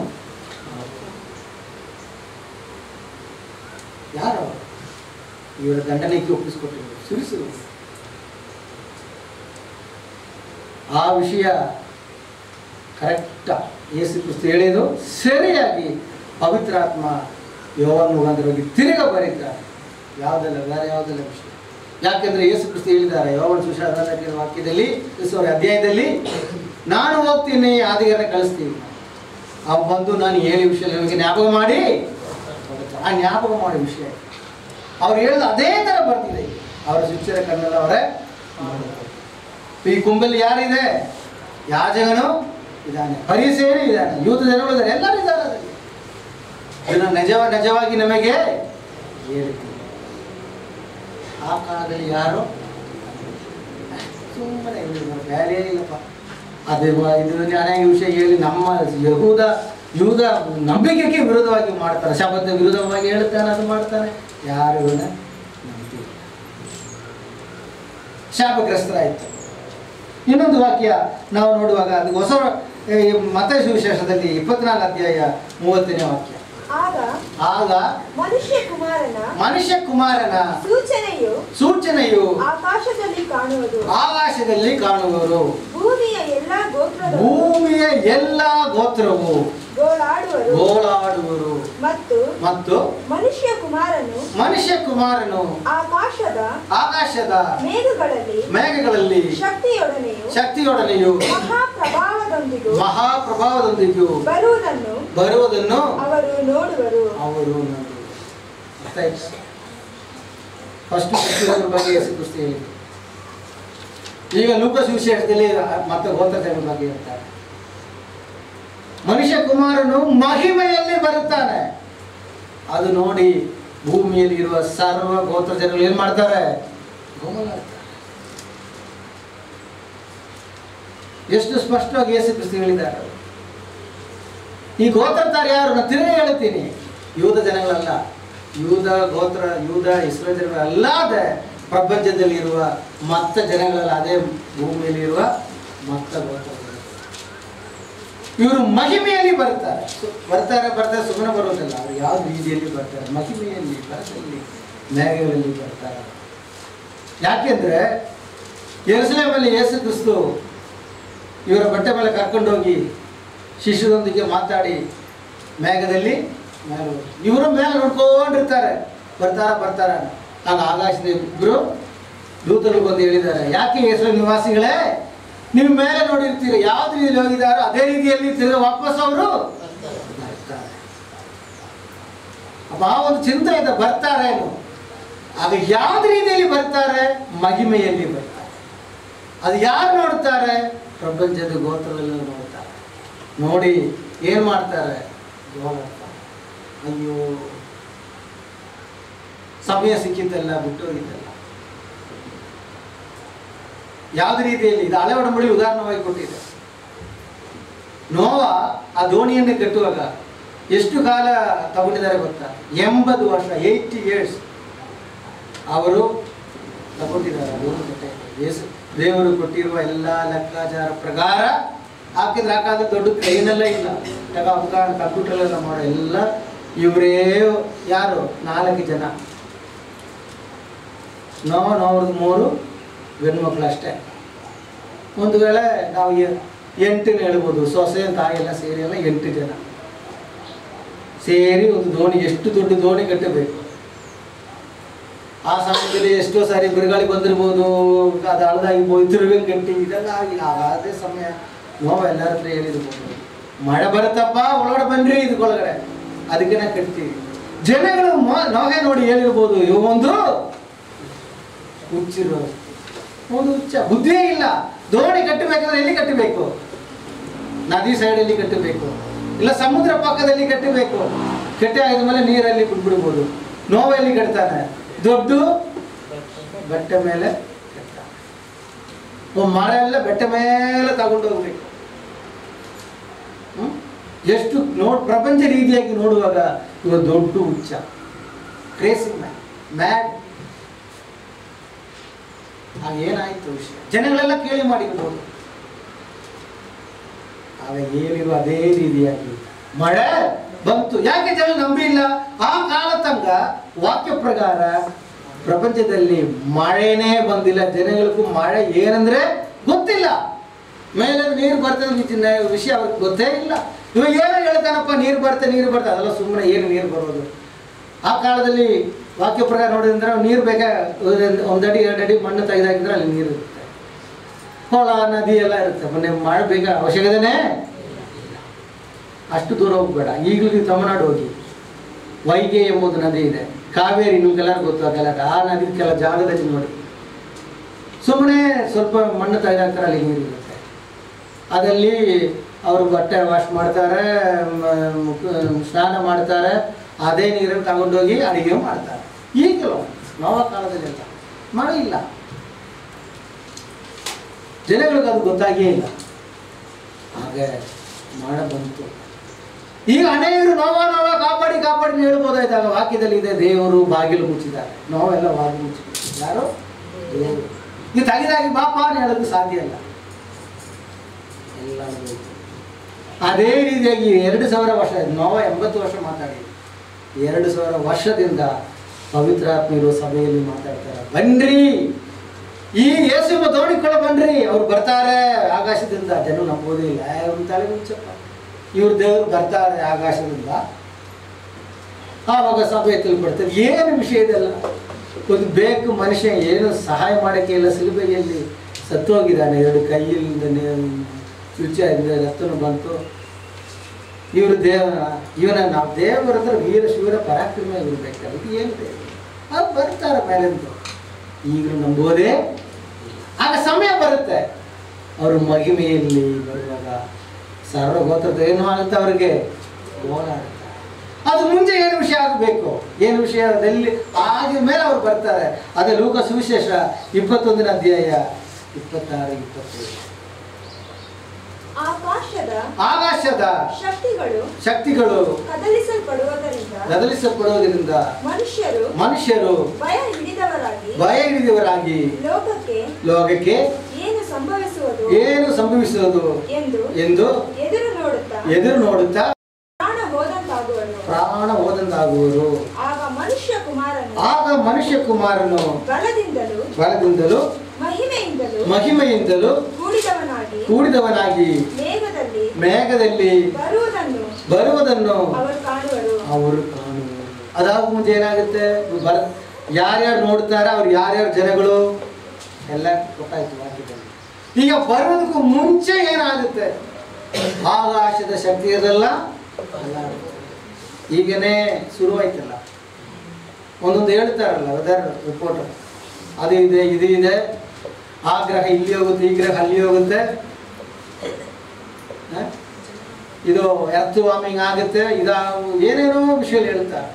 ಯಾರು ಅವರು? ಇವರ ದಂಡನೆಗೆ ಒಪ್ಪಿಸಿಕೊಟ್ಟಿದ್ರು ಸುರಿಸಿದ್ರು ಆ ವಿಷಯ ಕರೆಕ್ಟ ಯೇಸು ಕ್ರಿಸ್ತು ಹೇಳಿದ್ದು ಸರಿಯಾಗಿ ಪವಿತ್ರಾತ್ಮ ಯೋವನ್ ಮುಖಾಂತರವಾಗಿ ತಿರುಗ ಬರೀತಾರೆ ಯಾವುದಲ್ಲ ಬೇರೆ ಯಾವುದಲ್ಲ ವಿಷಯ ಯಾಕೆಂದ್ರೆ ಯೇಸು ಕ್ರಿಸ್ತು ಹೇಳಿದ್ದಾರೆ ಯೋವನ್ ಸುಶಾಸನ ವಾಕ್ಯದಲ್ಲಿ ಸಾರಿ ಅಧ್ಯಾಯದಲ್ಲಿ ನಾನು ಹೋಗ್ತೀನಿ ಆದಿಗರನ್ನ ಕಳಿಸ್ತೀನಿ ಅವ್ ಬಂದು ನಾನು ಹೇಳಿ ವಿಷಯ ನಿಮಗೆ ಜ್ಞಾಪಕ ಮಾಡಿ ಹೋಗುತ್ತಾರೆ. ಆ ಜ್ಞಾಪಕ ಮಾಡೋ ವಿಷಯ ಅವ್ರು ಹೇಳಿದ ಅದೇ ಥರ ಬರ್ತಿದೆ ಅವರ ಶಿಕ್ಷರ ಕಣ್ಣಲ್ಲಿ ಅವರೇ ಮಾಡಿದ್ದಾರೆ. ಈ ಕುಂಬಲ್ಲಿ ಯಾರಿದೆ ಯಾಜಕನು ಇದ್ದಾನೆ ಪರಿಸೇನು ಇದ್ದಾನೆ ಯೂತ ಜನಗಳು ಇದ್ದಾರೆ ಎಲ್ಲರೂ ಇದ್ದಾರೆ ಅದರಲ್ಲಿ ಇದನ್ನು ನಿಜವ ನಿಜವಾಗಿ ನಮಗೆ ಹೇಳ್ತೀನಿ ಆ ಕಾಲದಲ್ಲಿ ಯಾರು ಸುಮ್ಮನೆ ಬೇರೆ ಇಲ್ಲಪ್ಪ ಅದು ಇದು ಅನೇಕ ವಿಷಯ ಹೇಳಿ ನಮ್ಮ ಯಹೂದ ಯೂದ ನಂಬಿಕೆಗೆ ವಿರೋಧವಾಗಿ ಮಾಡ್ತಾರೆ ಶಬ್ದ ವಿರೋಧವಾಗಿ ಹೇಳ್ತಾನೆ ಅದು ಮಾಡ್ತಾನೆ ಯಾರು ಇವನ್ನ ನಂಬ್ತಿಲ್ಲ ಶಾಪಗ್ರಸ್ತರಾಯಿತು ಇನ್ನೊಂದು ವಾಕ್ಯ ನಾವು ನೋಡುವಾಗ ಅದು ಹೊಸ ಈ ಮತ ಸುವಿಶೇಷದಲ್ಲಿ ಇಪ್ಪತ್ನಾಲ್ಕು ಅಧ್ಯಾಯ ಮೂವತ್ತನೇ ವಾಕ್ಯ ಆಗ ಆಗ ಮನುಷ್ಯ ಕುಮಾರನ ಮನುಷ್ಯ ಕುಮಾರನ ಸೂಚನೆಯು ಸೂಚನೆಯು ಆಕಾಶದಲ್ಲಿ ಕಾಣುವುದು ಆಕಾಶದಲ್ಲಿ ಕಾಣುವರು ಭೂಮಿಯ ಎಲ್ಲಾ ಗೋತ್ರದವರು ಭೂಮಿಯ ಎಲ್ಲ ಗೋತ್ರವು ಗೋಳಾಡುವರು ಗೋಳಾಡುವರು ಮತ್ತು ಮತ್ತು ಮನುಷ್ಯ ಕುಮಾರನು ಮನುಷ್ಯ ಕುಮಾರನು ಆಕಾಶದ ಆಕಾಶ ಆಕಾಶದ ಮೇಘಗಳಲ್ಲಿ ಮೇಘಗಳಲ್ಲಿ ಶಕ್ತಿಯೊಡನೆಯು ಶಕ್ತಿಯೊಡನೆಯು ಮಹಾಪ್ರಭಾವದೊಂದಿಗೂ ಮಹಾಪ್ರಭಾವದೊಂದಿಗೂ ಬರುವುದನ್ನು ಬರುವುದನ್ನು ಅವರು ನೋಡುವರು ಅವರು ನೋಡುವರು. ಅರ್ಥ ಆಯ್ತಾ ಫಸ್ಟ್ ಶಕ್ತಿಗಳ ಬಗ್ಗೆ ಯೇಸು ಕ್ರಿಸ್ತು ಹೇಳಿದ್ರು ಈಗ ಲೂಕ ಸುವಿಶೇಷದಲ್ಲಿ ಮತ್ತೆ ಗೋತ್ರತೆಗಳ ಬಗ್ಗೆ ಹೇಳ್ತಾರೆ ಮನುಷ್ಯ ಕುಮಾರನು ಮಹಿಮೆಯಲ್ಲಿ ಬರುತ್ತಾನೆ ಅದು ನೋಡಿ ಭೂಮಿಯಲ್ಲಿ ಇರುವ ಸರ್ವ ಗೋತ್ರ ಜನರು ಏನ್ ಮಾಡ್ತಾರೆ ಗೋಮಲಾಡ್ತಾರೆ. ಎಷ್ಟು ಸ್ಪಷ್ಟವಾಗಿ ಯೇಸು ಕ್ರಿಸ್ತು ಹೇಳಿದ್ದಾರೆ ಈ ಗೋತ್ರತಾರ ಯಾರು ನಾನು ತಿರುಗಿ ಹೇಳ್ತೀನಿ ಯೂದ ಜನಗಳಲ್ಲ ಯೂದ ಗೋತ್ರ ಯೂದ ಇಸ್ರೋ ಜನಗಳಲ್ಲಾದ ಪ್ರಪಂಚದಲ್ಲಿ ಇರುವ ಮತ್ತ ಜನಗಳಲ್ಲ ಅದೇ ಭೂಮಿಯಲ್ಲಿ ಇರುವ ಮತ್ತ ಗೋತ್ರ ಇವರು ಮಹಿಮೆಯಲ್ಲಿ ಬರ್ತಾರೆ ಸು- ಬರ್ತಾರೆ ಬರ್ತಾರೆ ಸುಮ್ಮನೆ ಬರೋದಿಲ್ಲ ಅವ್ರು ಯಾವ ರೀತಿಯಲ್ಲಿ ಬರ್ತಾರೆ ಮಹಿಮೆಯಲ್ಲಿ ಬರದಲ್ಲಿ ಮೇಘಗಳಲ್ಲಿ ಬರ್ತಾರೆ ಯಾಕೆಂದ್ರೆ ಯೆರೂಸಲೇಮಲ್ಲಿ ಯೇಸು ಕ್ರಿಸ್ತು ಇವರ ಬಟ್ಟೆ ಮೇಲೆ ಕರ್ಕೊಂಡೋಗಿ ಶಿಷ್ಯರೊಂದಿಗೆ ಮಾತಾಡಿ ಮೇಘದಲ್ಲಿ ಮೇಲೆ ಹೋದ್ರು. ಇವರು ಮೇಲೆ ನೋಡ್ಕೊಂಡಿರ್ತಾರೆ ಬರ್ತಾರ ಬರ್ತಾರ ಆಗ ಆಕಾಶದ ಇಬ್ರು ದೂತರು ಬಂದು ಹೇಳಿದ್ದಾರೆ ಯಾಕೆ ಹೆಸರು ನಿವಾಸಿಗಳೇ ನೀವು ಮೇಲೆ ನೋಡಿರ್ತೀರಿ ಯಾವ್ದು ರೀತಿಯಲ್ಲಿ ಹೋಗಿದ್ದಾರೋ ಅದೇ ರೀತಿಯಲ್ಲಿ ತಿರುಗಿ ವಾಪಸ್ ಅವರು ಬರ್ತಾರೆ ಅಪ್ಪ ಆ ಒಂದು ಚಿಂತೆ ಇದೆ ಬರ್ತಾರೇನು ಆಗ ಯಾವ್ದು ರೀತಿಯಲ್ಲಿ ಬರ್ತಾರೆ ಮಹಿಮೆಯಲ್ಲಿ ಬರ್ತಾರೆ ಅದು ಯಾರು ನೋಡ್ತಾರೆ ಪ್ರಪಂಚದ ಗೋತ್ರವೆಲ್ಲ ನೋಡ್ತಾರೆ ನೋಡಿ ಏನು ಮಾಡ್ತಾರೆ ಗೋಳಾಡ್ತಾರೆ. ಅಯ್ಯೋ ಸಮಯ ಸಿಕ್ಕಿದ್ದಲ್ಲ ಬಿಟ್ಟು ಹೋಗಿದ್ದಲ್ಲ ಯಾವ್ದು ರೀತಿಯಲ್ಲಿ ಇದು ಹಳೆ ಒಡಂಬಡಿ ಉದಾಹರಣವಾಗಿ ಕೊಟ್ಟಿದೆ ನೋವ ಆ ದೋಣಿಯನ್ನು ಕಟ್ಟುವಾಗ ಎಷ್ಟು ಕಾಲ ತಗೊಂಡಿದ್ದಾರೆ ಗೊತ್ತಾ ಎಂಬತ್ತು ವರ್ಷ ಏಯ್ಟಿ ಇಯರ್ಸ್ ಅವರು ತಗೊಂಡಿದ್ದಾರೆ ಆ ದೋಣಿ ಕಟ್ಟೆ ಯೇಸು ದೇವರು ಕೊಟ್ಟಿರುವ ಎಲ್ಲ ಲೆಕ್ಕಾಚಾರ ಪ್ರಕಾರ ಹಾಕಿದ್ರೆ ಹಾಕಾದ್ರೆ ದೊಡ್ಡ ಕೈನಲ್ಲ ಇಲ್ಲ ತಗ ಕಂಪ್ಯೂಟರ್ಲೆಲ್ಲ ಮಾಡೋ ಎಲ್ಲ ಇವರೇ ಯಾರು ನಾಲ್ಕು ಜನ ನಾವು ನೋವ್ರದ್ದು ಮೂರು ಗಂಡು ಮಕ್ಕಳು ಅಷ್ಟೇ ಒಂದು ವೇಳೆ ನಾವು ಎ- ಎಂಟನ್ನು ಹೇಳ್ಬೋದು ಸೊಸೆ ತಾಯಿ ಎಲ್ಲ ಸೇರಿ ಎಲ್ಲ ಎಂಟು ಜನ ಸೇರಿ ಒಂದು ದೋಣಿ ಎಷ್ಟು ದೊಡ್ಡ ದೋಣಿ ಕಟ್ಟಬೇಕು ಆ ಸಮಯದಲ್ಲಿ ಎಷ್ಟೋ ಸಾರಿ ಬಿರುಗಾಳಿ ಬಂದಿರ್ಬೋದು ಅದು ಹಳದಾಗಿ ಹೋಗಿ ತಿರುಗಿ ಗಂಟಿ ಇದೆಲ್ಲ ಆಗಿ ಅದೇ ಸಮಯ ನೋವು ಎಲ್ಲರ ಹತ್ರ ಹೇಳಿರ್ಬೋದು ಮಳೆ ಬರುತ್ತಪ್ಪ ಒಳಗಡೆ ಬನ್ರಿ ಇದಕ್ಕೊಳಗಡೆ ಅದಕ್ಕೆ ನಾವು ಕಟ್ತೀವಿ ಜನಗಳು ಮೊ- ನೋವೇ ನೋಡಿ ಹೇಳಿರ್ಬೋದು ಇವ ಒಂದು ಹುಚ್ಚಿರೋ ಒಂದು ಹುಚ್ಚ ಬುದ್ಧಿಯೇ ಇಲ್ಲ ದೋಣಿ ಕಟ್ಟಬೇಕಾದ್ರೆ ಎಲ್ಲಿ ಕಟ್ಟಬೇಕು ನದಿ ಸೈಡಲ್ಲಿ ಕಟ್ಟಬೇಕು ಇಲ್ಲ ಸಮುದ್ರ ಪಕ್ಕದಲ್ಲಿ ಕಟ್ಟಬೇಕು ಕಟ್ಟಿ ಆದ ಮೇಲೆ ನೀರಲ್ಲಿ ಬಿಟ್ಬಿಡ್ಬೋದು ನೋವೆಲ್ಲಿ ಕಟ್ತಾನೆ ದೊಡ್ಡ ಬೆಟ್ಟ ಮೇಲೆ ಕಟ್ತಾನೆ ಒಂದು ಮರ ಎಲ್ಲ ಬೆಟ್ಟ ಮೇಲೆ ತಗೊಂಡು ಹೋಗ್ಬೇಕು ಹ್ಮ್? ಎಷ್ಟು ನೋಡ್ ಪ್ರಪಂಚ ರೀತಿಯಾಗಿ ನೋಡುವಾಗ ಇವ ದೊಡ್ಡ ಹುಚ್ಚ ಕ್ರೇಸಿ ಮ್ಯಾಡ್ ಆಗ ಏನಾಯ್ತು ವಿಷಯ ಜನಗಳೆಲ್ಲ ಕೇಳಿ ಮಾಡಿರ್ಬೋದು ಆಗ ಏನಿರುವ ಅದೇ ರೀತಿಯಾಗಿ ಮಳೆ ಬಂತು ಯಾಕೆ ಜನ ನಂಬಿಲ್ಲ ಆ ಕಾಲ ತನಕ ವಾಕ್ಯ ಪ್ರಕಾರ ಪ್ರಪಂಚದಲ್ಲಿ ಮಳೆನೇ ಬಂದಿಲ್ಲ ಜನಗಳಿಗೂ ಮಳೆ ಏನಂದ್ರೆ ಗೊತ್ತಿಲ್ಲ ಮೇಲೆ ನೀರು ಬರ್ತದೆ ವಿಚಿನ್ನ ವಿಷಯ ಅವ್ರಿಗೆ ಗೊತ್ತೇ ಇಲ್ಲ ಇವಾಗ ಏನೋ ಹೇಳ್ತಾನಪ್ಪ ನೀರು ಬರ್ತದೆ ನೀರು ಬರ್ತದೆ ಅದೆಲ್ಲ ಸುಮ್ಮನೆ ಏನು ನೀರು ಬರೋದು ಆ ಕಾಲದಲ್ಲಿ ವಾಕ್ಯ ಪ್ರಕಾರ ನೋಡಿದ್ರೆ ನೀರು ಬೇಕಾ ಒಂದಡಿ ಎರಡು ಅಡಿ ಮಣ್ಣು ತೆಗೆದಾಕಿದ್ರೆ ಅಲ್ಲಿ ನೀರು ಇರುತ್ತೆ ಹೊಳ ನದಿ ಎಲ್ಲ ಇರುತ್ತೆ ಮೊನ್ನೆ ಮಳೆ ಬೇಗ ಅವಶ್ಯಕತೆನೇ ಅಷ್ಟು ದೂರ ಹೋಗ್ಬೇಡ ಈಗಲೂ ನೀವು ತಮಿಳ್ನಾಡು ಹೋಗಿ ವೈಗೆ ಎಂಬುದು ನದಿ ಇದೆ ಕಾವೇರಿ ನಿಮ್ಗೆಲ್ಲರೂ ಗೊತ್ತು ಅದೆಲ್ಲ ಆ ನದಿ ಕೆಲ ಜಾಗದಲ್ಲಿ ನೋಡಿ ಸುಮ್ಮನೆ ಸ್ವಲ್ಪ ಮಣ್ಣು ತೆಗೆದಾಕ್ತಾರೆ ಅಲ್ಲಿ ನೀರು ಇರುತ್ತೆ ಅದಲ್ಲಿ ಅವರು ಬಟ್ಟೆ ವಾಶ್ ಮಾಡ್ತಾರೆ ಮ- ಮುಖ- ಸ್ನಾನ ಮಾಡ್ತಾರೆ ಅದೇ ನೀರನ್ನು ತಗೊಂಡೋಗಿ ಅಡಿಗೆ ಮಾಡ್ತಾರೆ ಈಗಲೂ ನವ ಕಾಲದಲ್ಲೆಲ್ಲ ಮಳೆ ಇಲ್ಲ ಜನಗಳಿಗೆ ಅದು ಗೊತ್ತಾಗೇ ಇಲ್ಲ ಹಾಗೆ ಮಳೆ ಬಂತು ಈಗ ಅನೇಕರು ನೋವ ನೋವ ಕಾಪಾಡಿ ಕಾಪಾಡಿ ಅಂತ ಹೇಳ್ಬೋದಾಯ್ತಾಗ ವಾಕ್ಯದಲ್ಲಿ ಇದೆ ದೇವರು ಬಾಗಿಲು ಮುಚ್ಚಿದ್ದಾರೆ ನೋವೆಲ್ಲ ಬಾಗಿಲು ಮುಚ್ಚಿದ್ದಾರೆ ಯಾರು ದೇವರು ನೀವು ತೆಗೆದಾಗಿ ಬಾಪ ಅಂತ ಹೇಳೋದು ಸಾಧ್ಯ ಇಲ್ಲ ಎಲ್ಲ ಹೋಯ್ತು. ಅದೇ ರೀತಿಯಾಗಿ ಎರಡು ಸಾವಿರ ವರ್ಷ ನೋವ ಎಂಬತ್ತು ವರ್ಷ ಮಾತಾಡಿ ಎರಡು ಸಾವಿರ ವರ್ಷದಿಂದ ಪವಿತ್ರಾತ್ಮರು ಸಭೆಯಲ್ಲಿ ಮಾತಾಡ್ತಾರೆ ಬನ್ರಿ ಈ ಯೇಸು ತೋಡಿಕೊಳ್ಳ ಬನ್ರಿ ಅವ್ರು ಬರ್ತಾರೆ ಆಕಾಶದಿಂದ ಜನ ನಂಬೋದೇ ಇಲ್ಲ ಅವ್ರ ತಲೆ ಮುಚ್ಚಪ್ಪ ಇವ್ರ ದೇವರು ಬರ್ತಾರೆ ಆಕಾಶದಿಂದ ಆವಾಗ ಸಭೆ ತಿಳ್ಕೊಡ್ತಾರೆ ಏನು ವಿಷಯ ಇದೆಲ್ಲ ಒಂದು ಬೇಕು ಮನುಷ್ಯ ಏನು ಸಹಾಯ ಮಾಡೋಕ್ಕೆ ಇಲ್ಲ ಸಿಲುಬೆಯಲ್ಲಿ ಸತ್ತೋಗಿದ್ದಾನೆ ಎರಡು ಕೈಯಿಂದ ಚುಚ್ಚಾಗಿದೆ ರಕ್ತನು ಬಂತು ಇವರು ದೇವ ಇವನ ನಾವು ದೇವರ ಹತ್ರ ವೀರ ಶಿವರ ಪರಾಕ್ರಮ ಇರಬೇಕಲ್ಲ ಇದು ಏನು ದೇವರು ಅವ್ರು ಬರ್ತಾರೆ ಮೇಲಿಂದ ಈಗಲೂ ನಂಬೋದೇ ಆಗ ಸಮಯ ಬರುತ್ತೆ ಅವರು ಮಹಿಮೆಯಲ್ಲಿ ಬರುವಾಗ ಸರ್ವಗೋತ್ರದ ಏನು ಆಗುತ್ತೆ ಅವರಿಗೆ ಓಡಾಡುತ್ತೆ ಅದು ಮುಂಚೆ ಏನು ವಿಷಯ ಆಗಬೇಕು ಏನು ವಿಷಯದಲ್ಲಿ ಆದ ಮೇಲೆ ಅವ್ರು ಬರ್ತಾರೆ ಅದೇ ಲೋಕ ಸುವಿಶೇಷ ಇಪ್ಪತ್ತೊಂದನೇ ಅಧ್ಯಾಯ ಇಪ್ಪತ್ತಾರು ಇಪ್ಪತ್ತೇಳು ಆಕಾಶದ ಆಕಾಶದ ಶಕ್ತಿಗಳು ಶಕ್ತಿಗಳು ಕದಲಿಸಲ್ಪಡುವುದರಿಂದ ಬದಲಿಸಲ್ಪಡುವುದರಿಂದ ಮನುಷ್ಯರು ಮನುಷ್ಯರು ಭಯ ಹಿಡಿದವರಾಗಿ ಭಯ ಹಿಡಿದವರಾಗಿ ಲೋಕಕ್ಕೆ ಲೋಕಕ್ಕೆ ಏನು ಸಂಭವಿಸುವುದು ಏನು ಸಂಭವಿಸುವುದು ಎಂದು ಎಂದು ಎದುರು ನೋಡುತ್ತಾ ಎದುರು ನೋಡುತ್ತಾ ಪ್ರಾಣ ಹೋದಂತಾಗುವರು ಪ್ರಾಣ ಹೋದಂತಾಗುವರು ಆಗ ಮನುಷ್ಯ ಕುಮಾರನು ಆಗ ಮನುಷ್ಯ ಕುಮಾರನು ಬಲದಿಂದಲೂ ಬಲದಿಂದಲೂ ಮಹಿಮೆಯಿಂದಲೂ ಮಹಿಮೆಯಿಂದಲೂ ಕೂಡಿದವನಾಗಿ ಕೂಡಿದವನಾಗಿ ಮೇಘದಲ್ಲಿ ಮೇಘದಲ್ಲಿ ಬರುವುದನ್ನು ಬರುವುದನ್ನು ಅವರು ಕಾಣುವರು ಅವರು ಕಾಣುವರು ಅದಾದ ಮುಂದೆ ಏನಾಗುತ್ತೆ ಬರ ಯಾರ್ಯಾರು ನೋಡ್ತಾರೆ ಅವ್ರು ಯಾರ್ಯಾರು ಜನಗಳು ಎಲ್ಲ ಗೊತ್ತಾಯ್ತು ವಾಕ್ಯದಲ್ಲಿ ಈಗ ಬರೋದಕ್ಕೂ ಮುಂಚೆ ಏನಾಗುತ್ತೆ ಆಕಾಶದ ಶಕ್ತಿ ಅದೆಲ್ಲ ಅಲ್ಲಾಡುತ್ತೆ. ಈಗನೇ ಶುರುವಾಯ್ತಲ್ಲ ಒಂದೊಂದು ಹೇಳ್ತಾರಲ್ಲ ವೆದರ್ ರಿಪೋರ್ಟರ್ ಅದು ಇದೆ ಇದು ಇದೆ ಆ ಗ್ರಹ ಇಲ್ಲಿ ಹೋಗುತ್ತೆ ಈ ಗ್ರಹ ಅಲ್ಲಿ ಹೋಗುತ್ತೆ ಹ? ಇದು ಎರ್ತ್ ವಾರ್ಮಿಂಗ್ ಆಗುತ್ತೆ ಇದ ಏನೇನೋ ವಿಷಯ ಹೇಳ್ತಾರೆ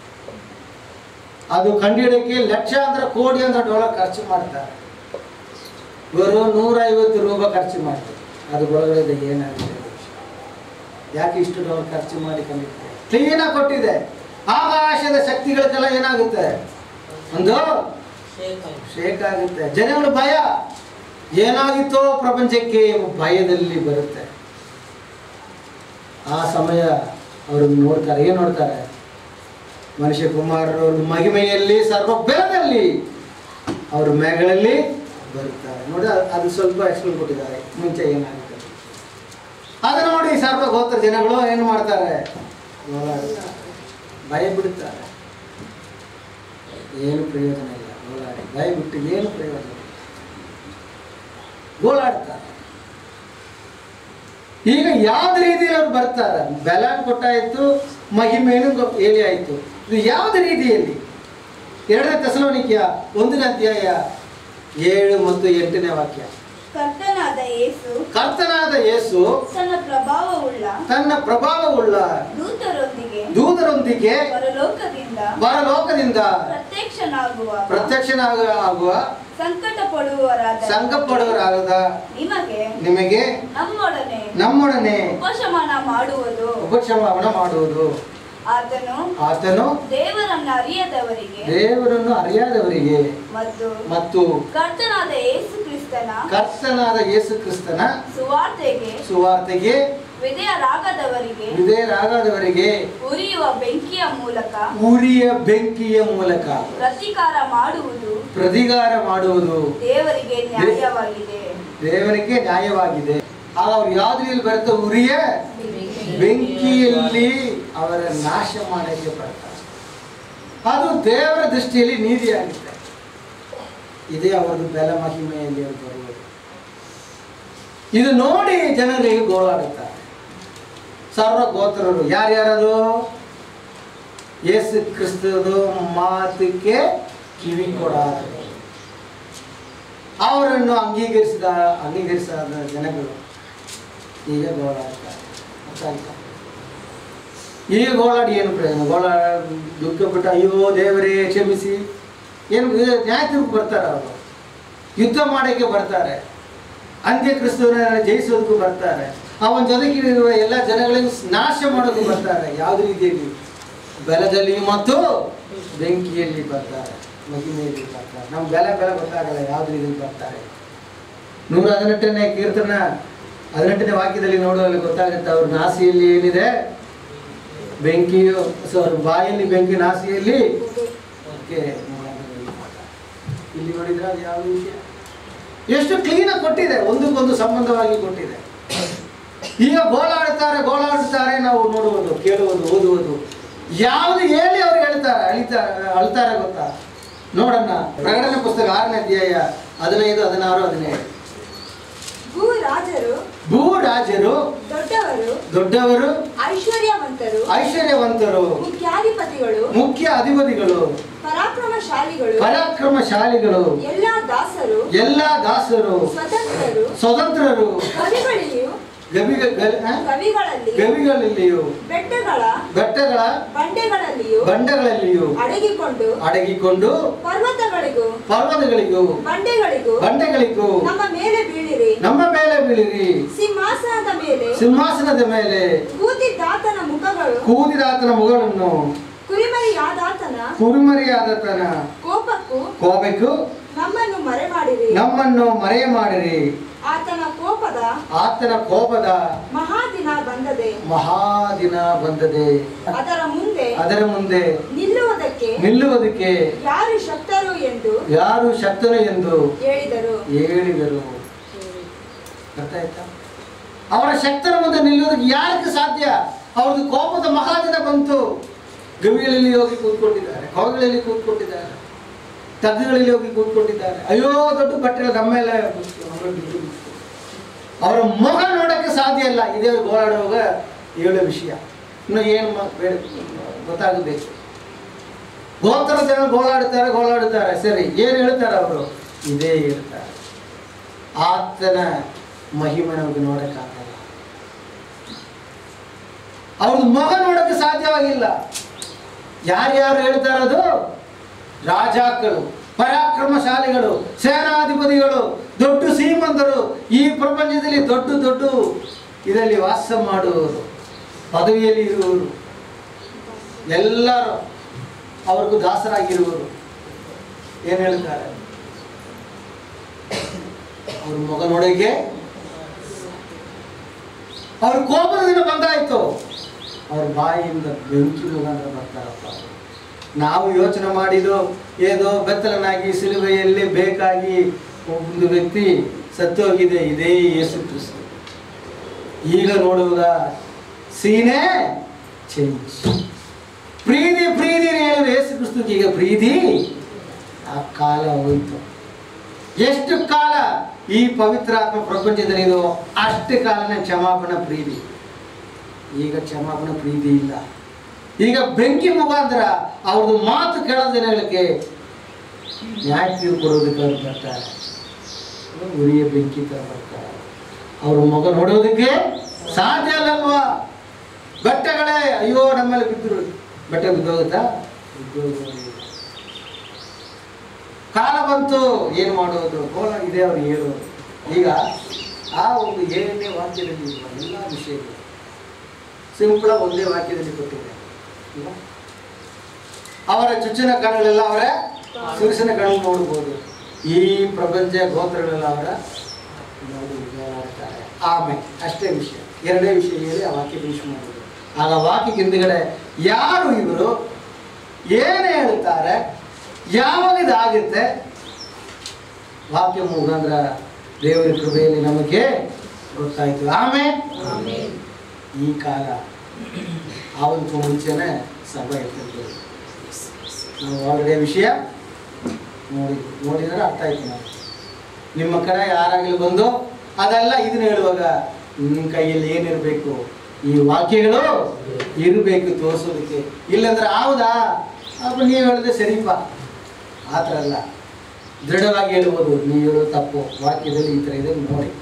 ಅದು ಕಂಡುಹಿಡಕ್ಕೆ ಲಕ್ಷಾಂತರ ಕೋಟಿ ಅಂತ ಡಾಲರ್ ಖರ್ಚು ಮಾಡ್ತಾರೆ ಇವರು ನೂರೈವತ್ತು ರೂಪಾಯಿ ಖರ್ಚು ಮಾಡ್ತಾರೆ ಅದು ಒಳಗಡೆ ಏನಾಗಿದೆ ಯಾಕೆ ಇಷ್ಟು ಡಾಲರ್ ಖರ್ಚು ಮಾಡಿ ಕಂಡಿದ್ದಾರೆ ಕ್ಲೀನಾಗಿ ಕೊಟ್ಟಿದೆ ಆಕಾಶದ ಶಕ್ತಿಗಳಿಗೆಲ್ಲ ಏನಾಗುತ್ತೆ ಒಂದು ಶೇಕ್ ಆಗುತ್ತೆ ಜನಗಳು ಭಯ ಏನಾಗಿತ್ತೋ ಪ್ರಪಂಚಕ್ಕೆ ಭಯದಲ್ಲಿ ಬರುತ್ತೆ ಆ ಸಮಯ ಅವರು ನೋಡ್ತಾರೆ ಏನು ನೋಡ್ತಾರೆ ಮನುಷ್ಯ ಕುಮಾರರು ಮಹಿಮೆಯಲ್ಲಿ ಸರ್ವ ಬೆಲದಲ್ಲಿ ಅವ್ರ ಮೇಗಳಲ್ಲಿ ಬರುತ್ತಾರೆ ನೋಡಿ ಅದ್- ಅದು ಸ್ವಲ್ಪ ಎಕ್ಸ್ಪ್ಲೇನ್ ಕೊಟ್ಟಿದ್ದಾರೆ ಮುಂಚೆ ಏನಾಗುತ್ತೆ ಅದು ನೋಡಿ ಸರ್ವ ಗೋತ್ರ ಜನಗಳು ಏನು ಮಾಡ್ತಾರೆ ಹೋರಾಡ್ತಾರೆ ಭಯ ಬಿಡುತ್ತಾರೆ ಏನು ಪ್ರಯೋಜನ ಇಲ್ಲ ಗೋಳಾಡಿ ಭಯ ಬಿಟ್ಟು ಏನು ಪ್ರಯೋಜನ ಇಲ್ಲ ಗೋಳಾಡ್ತಾರೆ ಈಗ ಯಾವ್ದು ರೀತಿಯಲ್ಲಿ ಅವ್ರು ಬರ್ತಾರೆ ಬೆಲ ಕೊಟ್ಟಾಯ್ತು ಮಹಿಮೆಯನ್ನು ಗೊ- ಹೇಳಿ ಆಯ್ತು ಇದು ಯಾವ್ದು ರೀತಿಯಲ್ಲಿ ಎರಡನೇ ತೆಸಲೋನಿಕೆಯ ಒಂದನೇ ಅಧ್ಯಾಯ ಏಳು ಮತ್ತು ಎಂಟನೇ ವಾಕ್ಯ ಕರ್ತನಾದ ಯೇಸು ಕರ್ತನಾದ ಯೇಸು ತನ್ನ ಪ್ರಭಾವವುಳ್ಳ ತನ್ನ ಪ್ರಭಾವವುಳ್ಳ ದೂತರೊಂದಿಗೆ ದೂತರೊಂದಿಗೆ ಪರಲೋಕದಿಂದ ಪರಲೋಕದಿಂದ ಪ್ರತ್ಯಕ್ಷನಾಗುವ ಪ್ರತ್ಯಕ್ಷನಾಗ ಆಗುವ ಸಂಕಟ ಪಡುವವರಾದ ಸಂಘಪಡುವರಾಗದ ನಿಮಗೆ ನಿಮಗೆ ನಮ್ಮೊಡನೆ ನಮ್ಮೊಡನೆ ಉಪಶಮನ ಮಾಡುವುದು ಉಪಶಮನ ಮಾಡುವುದು ಆತನು ಆತನು ದೇವರನ್ನು ಅರಿಯದವರಿಗೆ ದೇವರನ್ನು ಅರಿಯಾದವರಿಗೆ ಮತ್ತು ಮತ್ತು ಕರ್ತನಾದ ಯೇಸು ಕ್ರಿಸ್ತನ ಕರ್ತನಾದ ಯೇಸು ಕ್ರಿಸ್ತನ ಸುವಾರ್ತೆಗೆ ಸುವಾರ್ತೆಗೆ ವಿಧೇಯರಾಗದವರಿಗೆ ವಿಧೇಯರಾಗದವರಿಗೆ ಉರಿಯುವ ಬೆಂಕಿಯ ಮೂಲಕ ಉರಿಯ ಬೆಂಕಿಯ ಮೂಲಕ ಪ್ರತೀಕಾರ ಮಾಡುವುದು ಪ್ರತಿಕಾರ ಮಾಡುವುದು ದೇವರಿಗೆ ನ್ಯಾಯವಾಗಿದೆ ದೇವರಿಗೆ ನ್ಯಾಯವಾಗಿದೆ ಆಗ ಅವ್ರು ಯಾವ್ದ್ರಲ್ಲಿ ಬರುತ್ತೆ ಉರಿಯ ಬೆಂಕಿಯಲ್ಲಿ ಅವರ ನಾಶ ಮಾಡಕ್ಕೆ ಬರ್ತಾರೆ ಅದು ದೇವರ ದೃಷ್ಟಿಯಲ್ಲಿ ನೀತಿಯಾಗುತ್ತೆ ಇದೇ ಅವರದ್ದು ಬೆಲ ಮಹಿಮೆಯಲ್ಲಿ ಅವ್ರು ಬರುವುದು ಇದು ನೋಡಿ ಜನರಿಗೆ ಗೋಳಾಡುತ್ತಾರೆ ಸರ್ವ ಗೋತ್ರರು ಯಾರ್ಯಾರದು ಯೇಸು ಕ್ರಿಸ್ತದು ಮಾತಕ್ಕೆ ಕಿವಿ ಕೊಡಾದರು ಅವರನ್ನು ಅಂಗೀಕರಿಸಿದ ಅಂಗೀಕರಿಸಿದ ಜನಗಳು ಈಗ ಗೋಳಾಡ್ತಾರೆ ಅರ್ಥ ಆಯ್ತಾ? ಈಗ ಗೋಳಾಡಿ ಏನು ಪ್ರಯೋಜನ ಗೋಳಾ ದುಃಖ ಬಿಟ್ಟು ಅಯ್ಯೋ ದೇವರೇ ಕ್ಷಮಿಸಿ ಏನು ಇದು ನ್ಯಾಯ ತೀರ್ಪು ಬರ್ತಾರೆ ಅವರು ಯುದ್ಧ ಮಾಡೋಕ್ಕೆ ಬರ್ತಾರೆ ಅಂತ್ಯ ಕ್ರಿಸ್ತನ ಜಯಿಸೋದಕ್ಕೂ ಬರ್ತಾರೆ ಅವನ ಜೊತೆಗಿರುವ ಎಲ್ಲ ಜನಗಳಿಗೂ ನಾಶ ಮಾಡೋದಕ್ಕೂ ಬರ್ತಾರೆ ಯಾವುದೇ ರೀತಿಯಲ್ಲಿ ಬೆಲದಲ್ಲಿ ಮತ್ತು ಬೆಂಕಿಯಲ್ಲಿ ಬರ್ತಾರೆ ಮಹಿಮೆಯಲ್ಲಿ ಬರ್ತಾರೆ ನಮ್ಮ ಬೆಲೆ ಬೆಲೆ ಗೊತ್ತಾಗಲ್ಲ ಯಾವ್ದು ರೀತಿಯಲ್ಲಿ ಬರ್ತಾರೆ ನೂರ ಹದಿನೆಂಟನೇ ಕೀರ್ತನ ಹದಿನೆಂಟನೇ ವಾಕ್ಯದಲ್ಲಿ ನೋಡುವಲ್ಲಿ ಗೊತ್ತಾಗುತ್ತೆ ಅವ್ರ ನಾಸಿಯಲ್ಲಿ ಏನಿದೆ ಬೆಂಕಿಯು ಸೊ ಅವ್ರ ಬಾಯಲ್ಲಿ ಬೆಂಕಿ ನಾಸಿಯಲ್ಲಿ ಓಕೆ ಇಲ್ಲಿ ನೋಡಿದ್ರೆ ಅದು ಯಾವ ವಿಷಯ ಎಷ್ಟು ಕ್ಲೀನಾಗಿ ಕೊಟ್ಟಿದೆ ಒಂದಕ್ಕೊಂದು ಸಂಬಂಧವಾಗಿ ಕೊಟ್ಟಿದೆ ಈಗ ಗೋಳಾಡ್ತಾರೆ ಗೋಳಾಡ್ತಾರೆ ನಾವು ನೋಡುವುದು ಕೇಳುವುದು ಓದುವುದು ಯಾವುದು ಹೇಳಿ ಅವ್ರು ಹೇಳ್ತಾರೆ ಅಳಿತಾರೆ ಅಳ್ತಾರೆ ಗೊತ್ತಾ ನೋಡೋಣ ಪ್ರಕಟಣೆ ಪುಸ್ತಕ ಆರನೇ ಅಧ್ಯಾಯ ಹದಿನೈದು ಹದಿನಾರು ಹದಿನೇಳು ಭೂ ರಾಜರು ಭೂ ರಾಜರು ದೊಡ್ಡವರು ದೊಡ್ಡವರು ಐಶ್ವರ್ಯವಂತರು ಐಶ್ವರ್ಯವಂತರು ಮುಖ್ಯಾಧಿಪತಿಗಳು ಮುಖ್ಯ ಅಧಿಪತಿಗಳು ಪರಾಕ್ರಮಶಾಲಿಗಳು ಪರಾಕ್ರಮಶಾಲಿಗಳು ಎಲ್ಲಾ ದಾಸರು ಎಲ್ಲ ದಾಸರು ಸ್ವತಂತ್ರರು ಸ್ವತಂತ್ರರು ಕವಿಗಳಲ್ಲಿಯೂ ಗವಿಗ ಗ- ಆ? ಕವಿಗಳಲ್ಲಿ ಗವಿಗಳಲ್ಲಿಯೂ ಬೆಟ್ಟಗಳ ಬೆಟ್ಟಗಳ ಬಂಡೆಗಳಲ್ಲಿಯೂ ಬಂಡೆಗಳಲ್ಲಿಯೂ ಅಡಗಿಕೊಂಡು ಅಡಗಿಕೊಂಡು ಪರ್ವತಗಳಿಗೂ ಪರ್ವತಗಳಿಗೂ ಬಂಡೆಗಳಿಗೂ ಬಂಡೆಗಳಿಗೂ ನಮ್ಮ ಮೇಲೆ ಬೀಳಿರಿ ನಮ್ಮ ಮೇಲೆ ಬೀಳಿರಿ ಸಿಂಹಾಸನದ ಮೇಲೆ ಸಿಂಹಾಸನದ ಮೇಲೆ ಕೂತಿದ್ದಾತನ ಮುಖಗಳು ಕೂದಿದಾತನ ಮುಗಳನ್ನು ಕುರಿಮರಿಯಾದಾತನ ಕುರುಮರಿಯಾದತನ ಕೋಪಕ್ಕೂ ಕೋಬೇಕು ನಮ್ಮನ್ನು ಮರೆಮಾಡಿರಿ ನಮ್ಮನ್ನು ಮರೆಯ ಮಾಡಿರಿ ಆತನ ಕೋಪದ ಆತನ ಕೋಪದ ಮಹಾದಿನ ಬಂದದೆ ಮಹಾದಿನ ಬಂದದೆ ಅದರ ಮುಂದೆ ಅದರ ಮುಂದೆ ನಿಲ್ಲುವುದಕ್ಕೆ ನಿಲ್ಲುವುದಕ್ಕೆ ಯಾರು ಶಕ್ತರು ಎಂದು ಯಾರು ಶಕ್ತನು ಎಂದು ಹೇಳಿದರು ಹೇಳಿದರು ಅರ್ಥ ಆಯ್ತಾ ಅವರ ಶಕ್ತನ ಮುಂದೆ ನಿಲ್ಲುವುದಕ್ಕೆ ಯಾರಿಗೆ ಸಾಧ್ಯ ಅವ್ರದ್ದು ಕೋಪದ ಮಹಾದಿನ ಬಂತು ಗವಿಗಳಲ್ಲಿ ಹೋಗಿ ಕೂತ್ಕೊಂಡಿದ್ದಾರೆ ಕೊಳಗಳಲ್ಲಿ ಕೂತ್ಕೊಂಡಿದ್ದಾರೆ ತಗ್ಗುಗಳಲ್ಲಿ ಹೋಗಿ ಕೂತ್ಕೊಂಡಿದ್ದಾರೆ ಅಯ್ಯೋ ದೊಡ್ಡ ಬಟ್ಟೆ ನಮ್ಮ ಮೇಲೆ ಅವರ ಮುಖ ನೋಡಕ್ಕೆ ಸಾಧ್ಯ ಇಲ್ಲ ಇದೇ ಗೋಳಾಡುವಾಗ ಹೇಳೋ ವಿಷಯ ಇನ್ನು ಏನು ಮ- ಬೇಡ ಗೊತ್ತಾಗಬೇಕು ಗೋತ್ರ ಜನ ಗೋಳಾಡುತ್ತಾರೆ ಗೋಳಾಡುತ್ತಾರೆ ಸರಿ ಏನು ಹೇಳ್ತಾರೆ ಅವರು ಇದೇ ಹೇಳ್ತಾರೆ ಆತನ ಮಹಿಮೆ ನಮಗೆ ನೋಡಕ್ಕಾಗಲ್ಲ ಅವ್ರದ್ದು ಮುಖ ನೋಡಕ್ಕೆ ಸಾಧ್ಯವಾಗಿಲ್ಲ ಯಾರ್ಯಾರು ಹೇಳ್ತಾ ಇರೋದು ರಾಜಾಕ್ಕಳು ಪರಾಕ್ರಮಶಾಲಿಗಳು ಸೇನಾಧಿಪತಿಗಳು ದೊಡ್ಡ ಶ್ರೀಮಂತರು ಈ ಪ್ರಪಂಚದಲ್ಲಿ ದೊಡ್ಡ ದೊಡ್ಡ ಇದರಲ್ಲಿ ವಾಸ ಮಾಡುವವರು ಪದವಿಯಲ್ಲಿ ಇರುವವರು ಎಲ್ಲರೂ ಅವ್ರಿಗೂ ದಾಸರಾಗಿರುವರು ಏನು ಹೇಳ್ತಾರೆ ಅವ್ರ ಮಗ ನೋಡೋಕೆ ಅವ್ರ ಕೋಪದ ದಿನ ಬಂದಾಯ್ತು ಅವ್ರ ಬಾಯಿಯಿಂದ ಬೆಂಕಿ ಮುಖಾಂತರ ಬರ್ತಾರಪ್ಪ ಅವ್ರು. ನಾವು ಯೋಚನೆ ಮಾಡಿದ್ದು ಏನೋ ಬೆತ್ತಲನಾಗಿ ಸಿಲುಬೆಯಲ್ಲಿ ಬೇಕಾಗಿ ಒಂದು ವ್ಯಕ್ತಿ ಸತ್ತು ಹೋಗಿದೆ ಇದೇ ಯೇಸು ಕ್ರಿಸ್ತು ಈಗ ನೋಡುವಾಗ ಸೀನೆ ಚೇಂಜ್ ಪ್ರೀತಿ ಪ್ರೀತಿ ಹೇಳಿದ ಯೇಸು ಕ್ರಿಸ್ತಕ್ಕೆ ಈಗ ಪ್ರೀತಿ ಆ ಕಾಲ ಹೋಯ್ತು ಎಷ್ಟು ಕಾಲ ಈ ಪವಿತ್ರಾತ್ಮ ಪ್ರಪಂಚದಲ್ಲಿ ಇದು ಅಷ್ಟು ಕಾಲನೇ ಕ್ಷಮಾಪಣ ಪ್ರೀತಿ ಈಗ ಕ್ಷಮಾಪಣ ಪ್ರೀತಿ ಇಲ್ಲ ಈಗ ಬೆಂಕಿ ಮುಖಾಂತರ ಅವ್ರದ್ದು ಮಾತು ಕೇಳೋ ದಿನಗಳಿಗೆ ನ್ಯಾಯ ತೀರ್ಪು ಕೊಡೋದಕ್ಕೆ ಅವ್ರು ಬರ್ತಾರೆ ಉರಿಯ ಬೆಂಕಿ ತರ ಬರ್ತಾರೆ ಅವ್ರ ಮಗ ನೋಡೋದಕ್ಕೆ ಸಾಧ್ಯ ಅಲ್ಲಲ್ವಾ ಬೆಟ್ಟಗಳೇ ಅಯ್ಯೋ ನಮ್ಮಲ್ಲಿ ಬಿದ್ದರು ಬೆಟ್ಟ ಬಿದ್ದೋಗುತ್ತಾ ಬಿದ್ದೋಗೋದಿಲ್ಲ. ಕಾಲ ಬಂತು ಏನು ಮಾಡೋದು ಗೋಳ ಇದೆ ಅವ್ರು ಹೇಳೋದು ಈಗ ಆ ಒಂದು ಏಳನೇ ವಾಕ್ಯದಲ್ಲಿ ಇರುವ ಎಲ್ಲ ವಿಷಯಗಳು ಸಿಂಪಲ್ ಒಂದೇ ವಾಕ್ಯದಲ್ಲಿ ಕೊಟ್ಟಿದೆ ಅಲ್ವಾ? ಅವರ ಚುಚ್ಚಿನ ಕಣ್ಣುಗಳೆಲ್ಲ ಅವರ ಸುರಿಸಿನ ಕಣ್ಣು ನೋಡ್ಬೋದು ಈ ಪ್ರಪಂಚ ಗೋತ್ರಗಳೆಲ್ಲ ಅವರ ನೋಡಿ ಹೋರಾಡ್ತಾರೆ ಆಮೇಲೆ ಅಷ್ಟೇ ವಿಷಯ ಎರಡೇ ವಿಷಯ ಹೇಳಿ ಆ ವಾಕ್ಯ ಫಿನಿಶ್ ಮಾಡೋದು ಆಗ ವಾಕ್ಯಕ್ಕೆ ಹಿಂದ್ಗಡೆ ಯಾರು ಇವರು ಏನು ಹೇಳ್ತಾರೆ ಯಾವಾಗ ಇದಾಗುತ್ತೆ ವಾಕ್ಯ ಮುಖಾಂತರ ದೇವರ ಕೃಪೆಯಲ್ಲಿ ನಮಗೆ ಗೊತ್ತಾಯ್ತು ಆಮೇಲೆ ಈ ಕಾಲ ಆವತ್ತು ಮುಂಚೆನೆ ಸಭೆ ಇರ್ತದೆ ನಾವು ಆಲ್ರೆಡಿ ವಿಷಯ ನೋಡಿ ನೋಡಿದರೆ ಅರ್ಥ ಆಯ್ತು ನಾವು ನಿಮ್ಮ ಕಡೆ ಯಾರಾಗಲಿ ಬಂದು ಅದೆಲ್ಲ ಇದನ್ನ ಹೇಳುವಾಗ ನಿಮ್ಮ ಕೈಯಲ್ಲಿ ಏನಿರಬೇಕು ಈ ವಾಕ್ಯಗಳು ಇರಬೇಕು ತೋರಿಸೋದಕ್ಕೆ ಇಲ್ಲಂದ್ರೆ ಹೌದಾ ಅಪ್ಪ ನೀವು ಹೇಳಿದ್ರೆ ಸರಿಪ ಆ ಥರ ಅಲ್ಲ ದೃಢವಾಗಿ ಹೇಳ್ಬೋದು ನೀವು ಹೇಳೋದು ತಪ್ಪು ವಾಕ್ಯದಲ್ಲಿ ಈ ಥರ ಇದೆ ನೋಡಿ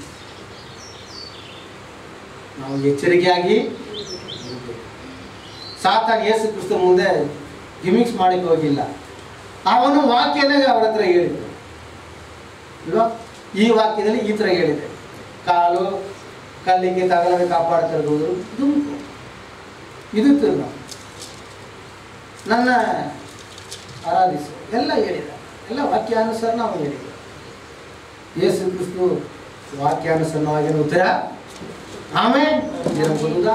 ನಾವು ಎಚ್ಚರಿಕೆಯಾಗಿ ಇರ್ಬೇಕು. ಸಾತಾನ್ ಯೇಸು ಕ್ರಿಸ್ತ ಮುಂದೆ ಗಿಮಿಕ್ಸ್ ಮಾಡಕ್ಕೆ ಹೋಗಿಲ್ಲ ಅವನು ವಾಕ್ಯನೇ ಅವ್ರ ಹತ್ರ ಹೇಳಿದ್ರು ಇಲ್ವಾ ಈ ವಾಕ್ಯದಲ್ಲಿ ಈ ಥರ ಹೇಳಿದೆ ಕಾಲು ಕಲ್ಲಿಗೆ ತಗಲದೆ ಕಾಪಾಡ್ತಿರ್ಬೋದು ದುಂಕು ಇದು ತಿರ್ಗ ನನ್ನ ಆರಾಧಿಸು ಎಲ್ಲ ಹೇಳಿದ ಎಲ್ಲ ವಾಕ್ಯಾನುಸಾರ ನಾವು ಹೇಳಿದ ಯೇಸು ಕ್ರಿಸ್ತು ವಾಕ್ಯಾನುಸಾರವಾಗಿನ ಉತ್ತರ ಆಮೇಲೆ ಬರುವುದಾ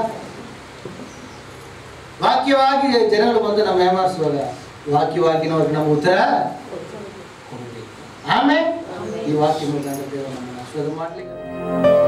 ವಾಕ್ಯವಾಗಿ ಜನಗಳು ಬಂದು ನಮ್ಮ ಹೇಮಾರಿಸುವಾಗ ವಾಕ್ಯವಾಗಿ ನಾವು ನಮ್ಮ ಉತ್ತರ ಕೊಡಬೇಕು ಆಮೇಲೆ ಈ ವಾಕ್ಯ ಮುಖಾಂತರ ದೇವರು ನಮ್ಮನ್ನು ಆಶೀರ್ವಾದ ಮಾಡಲಿಕ್ಕೆ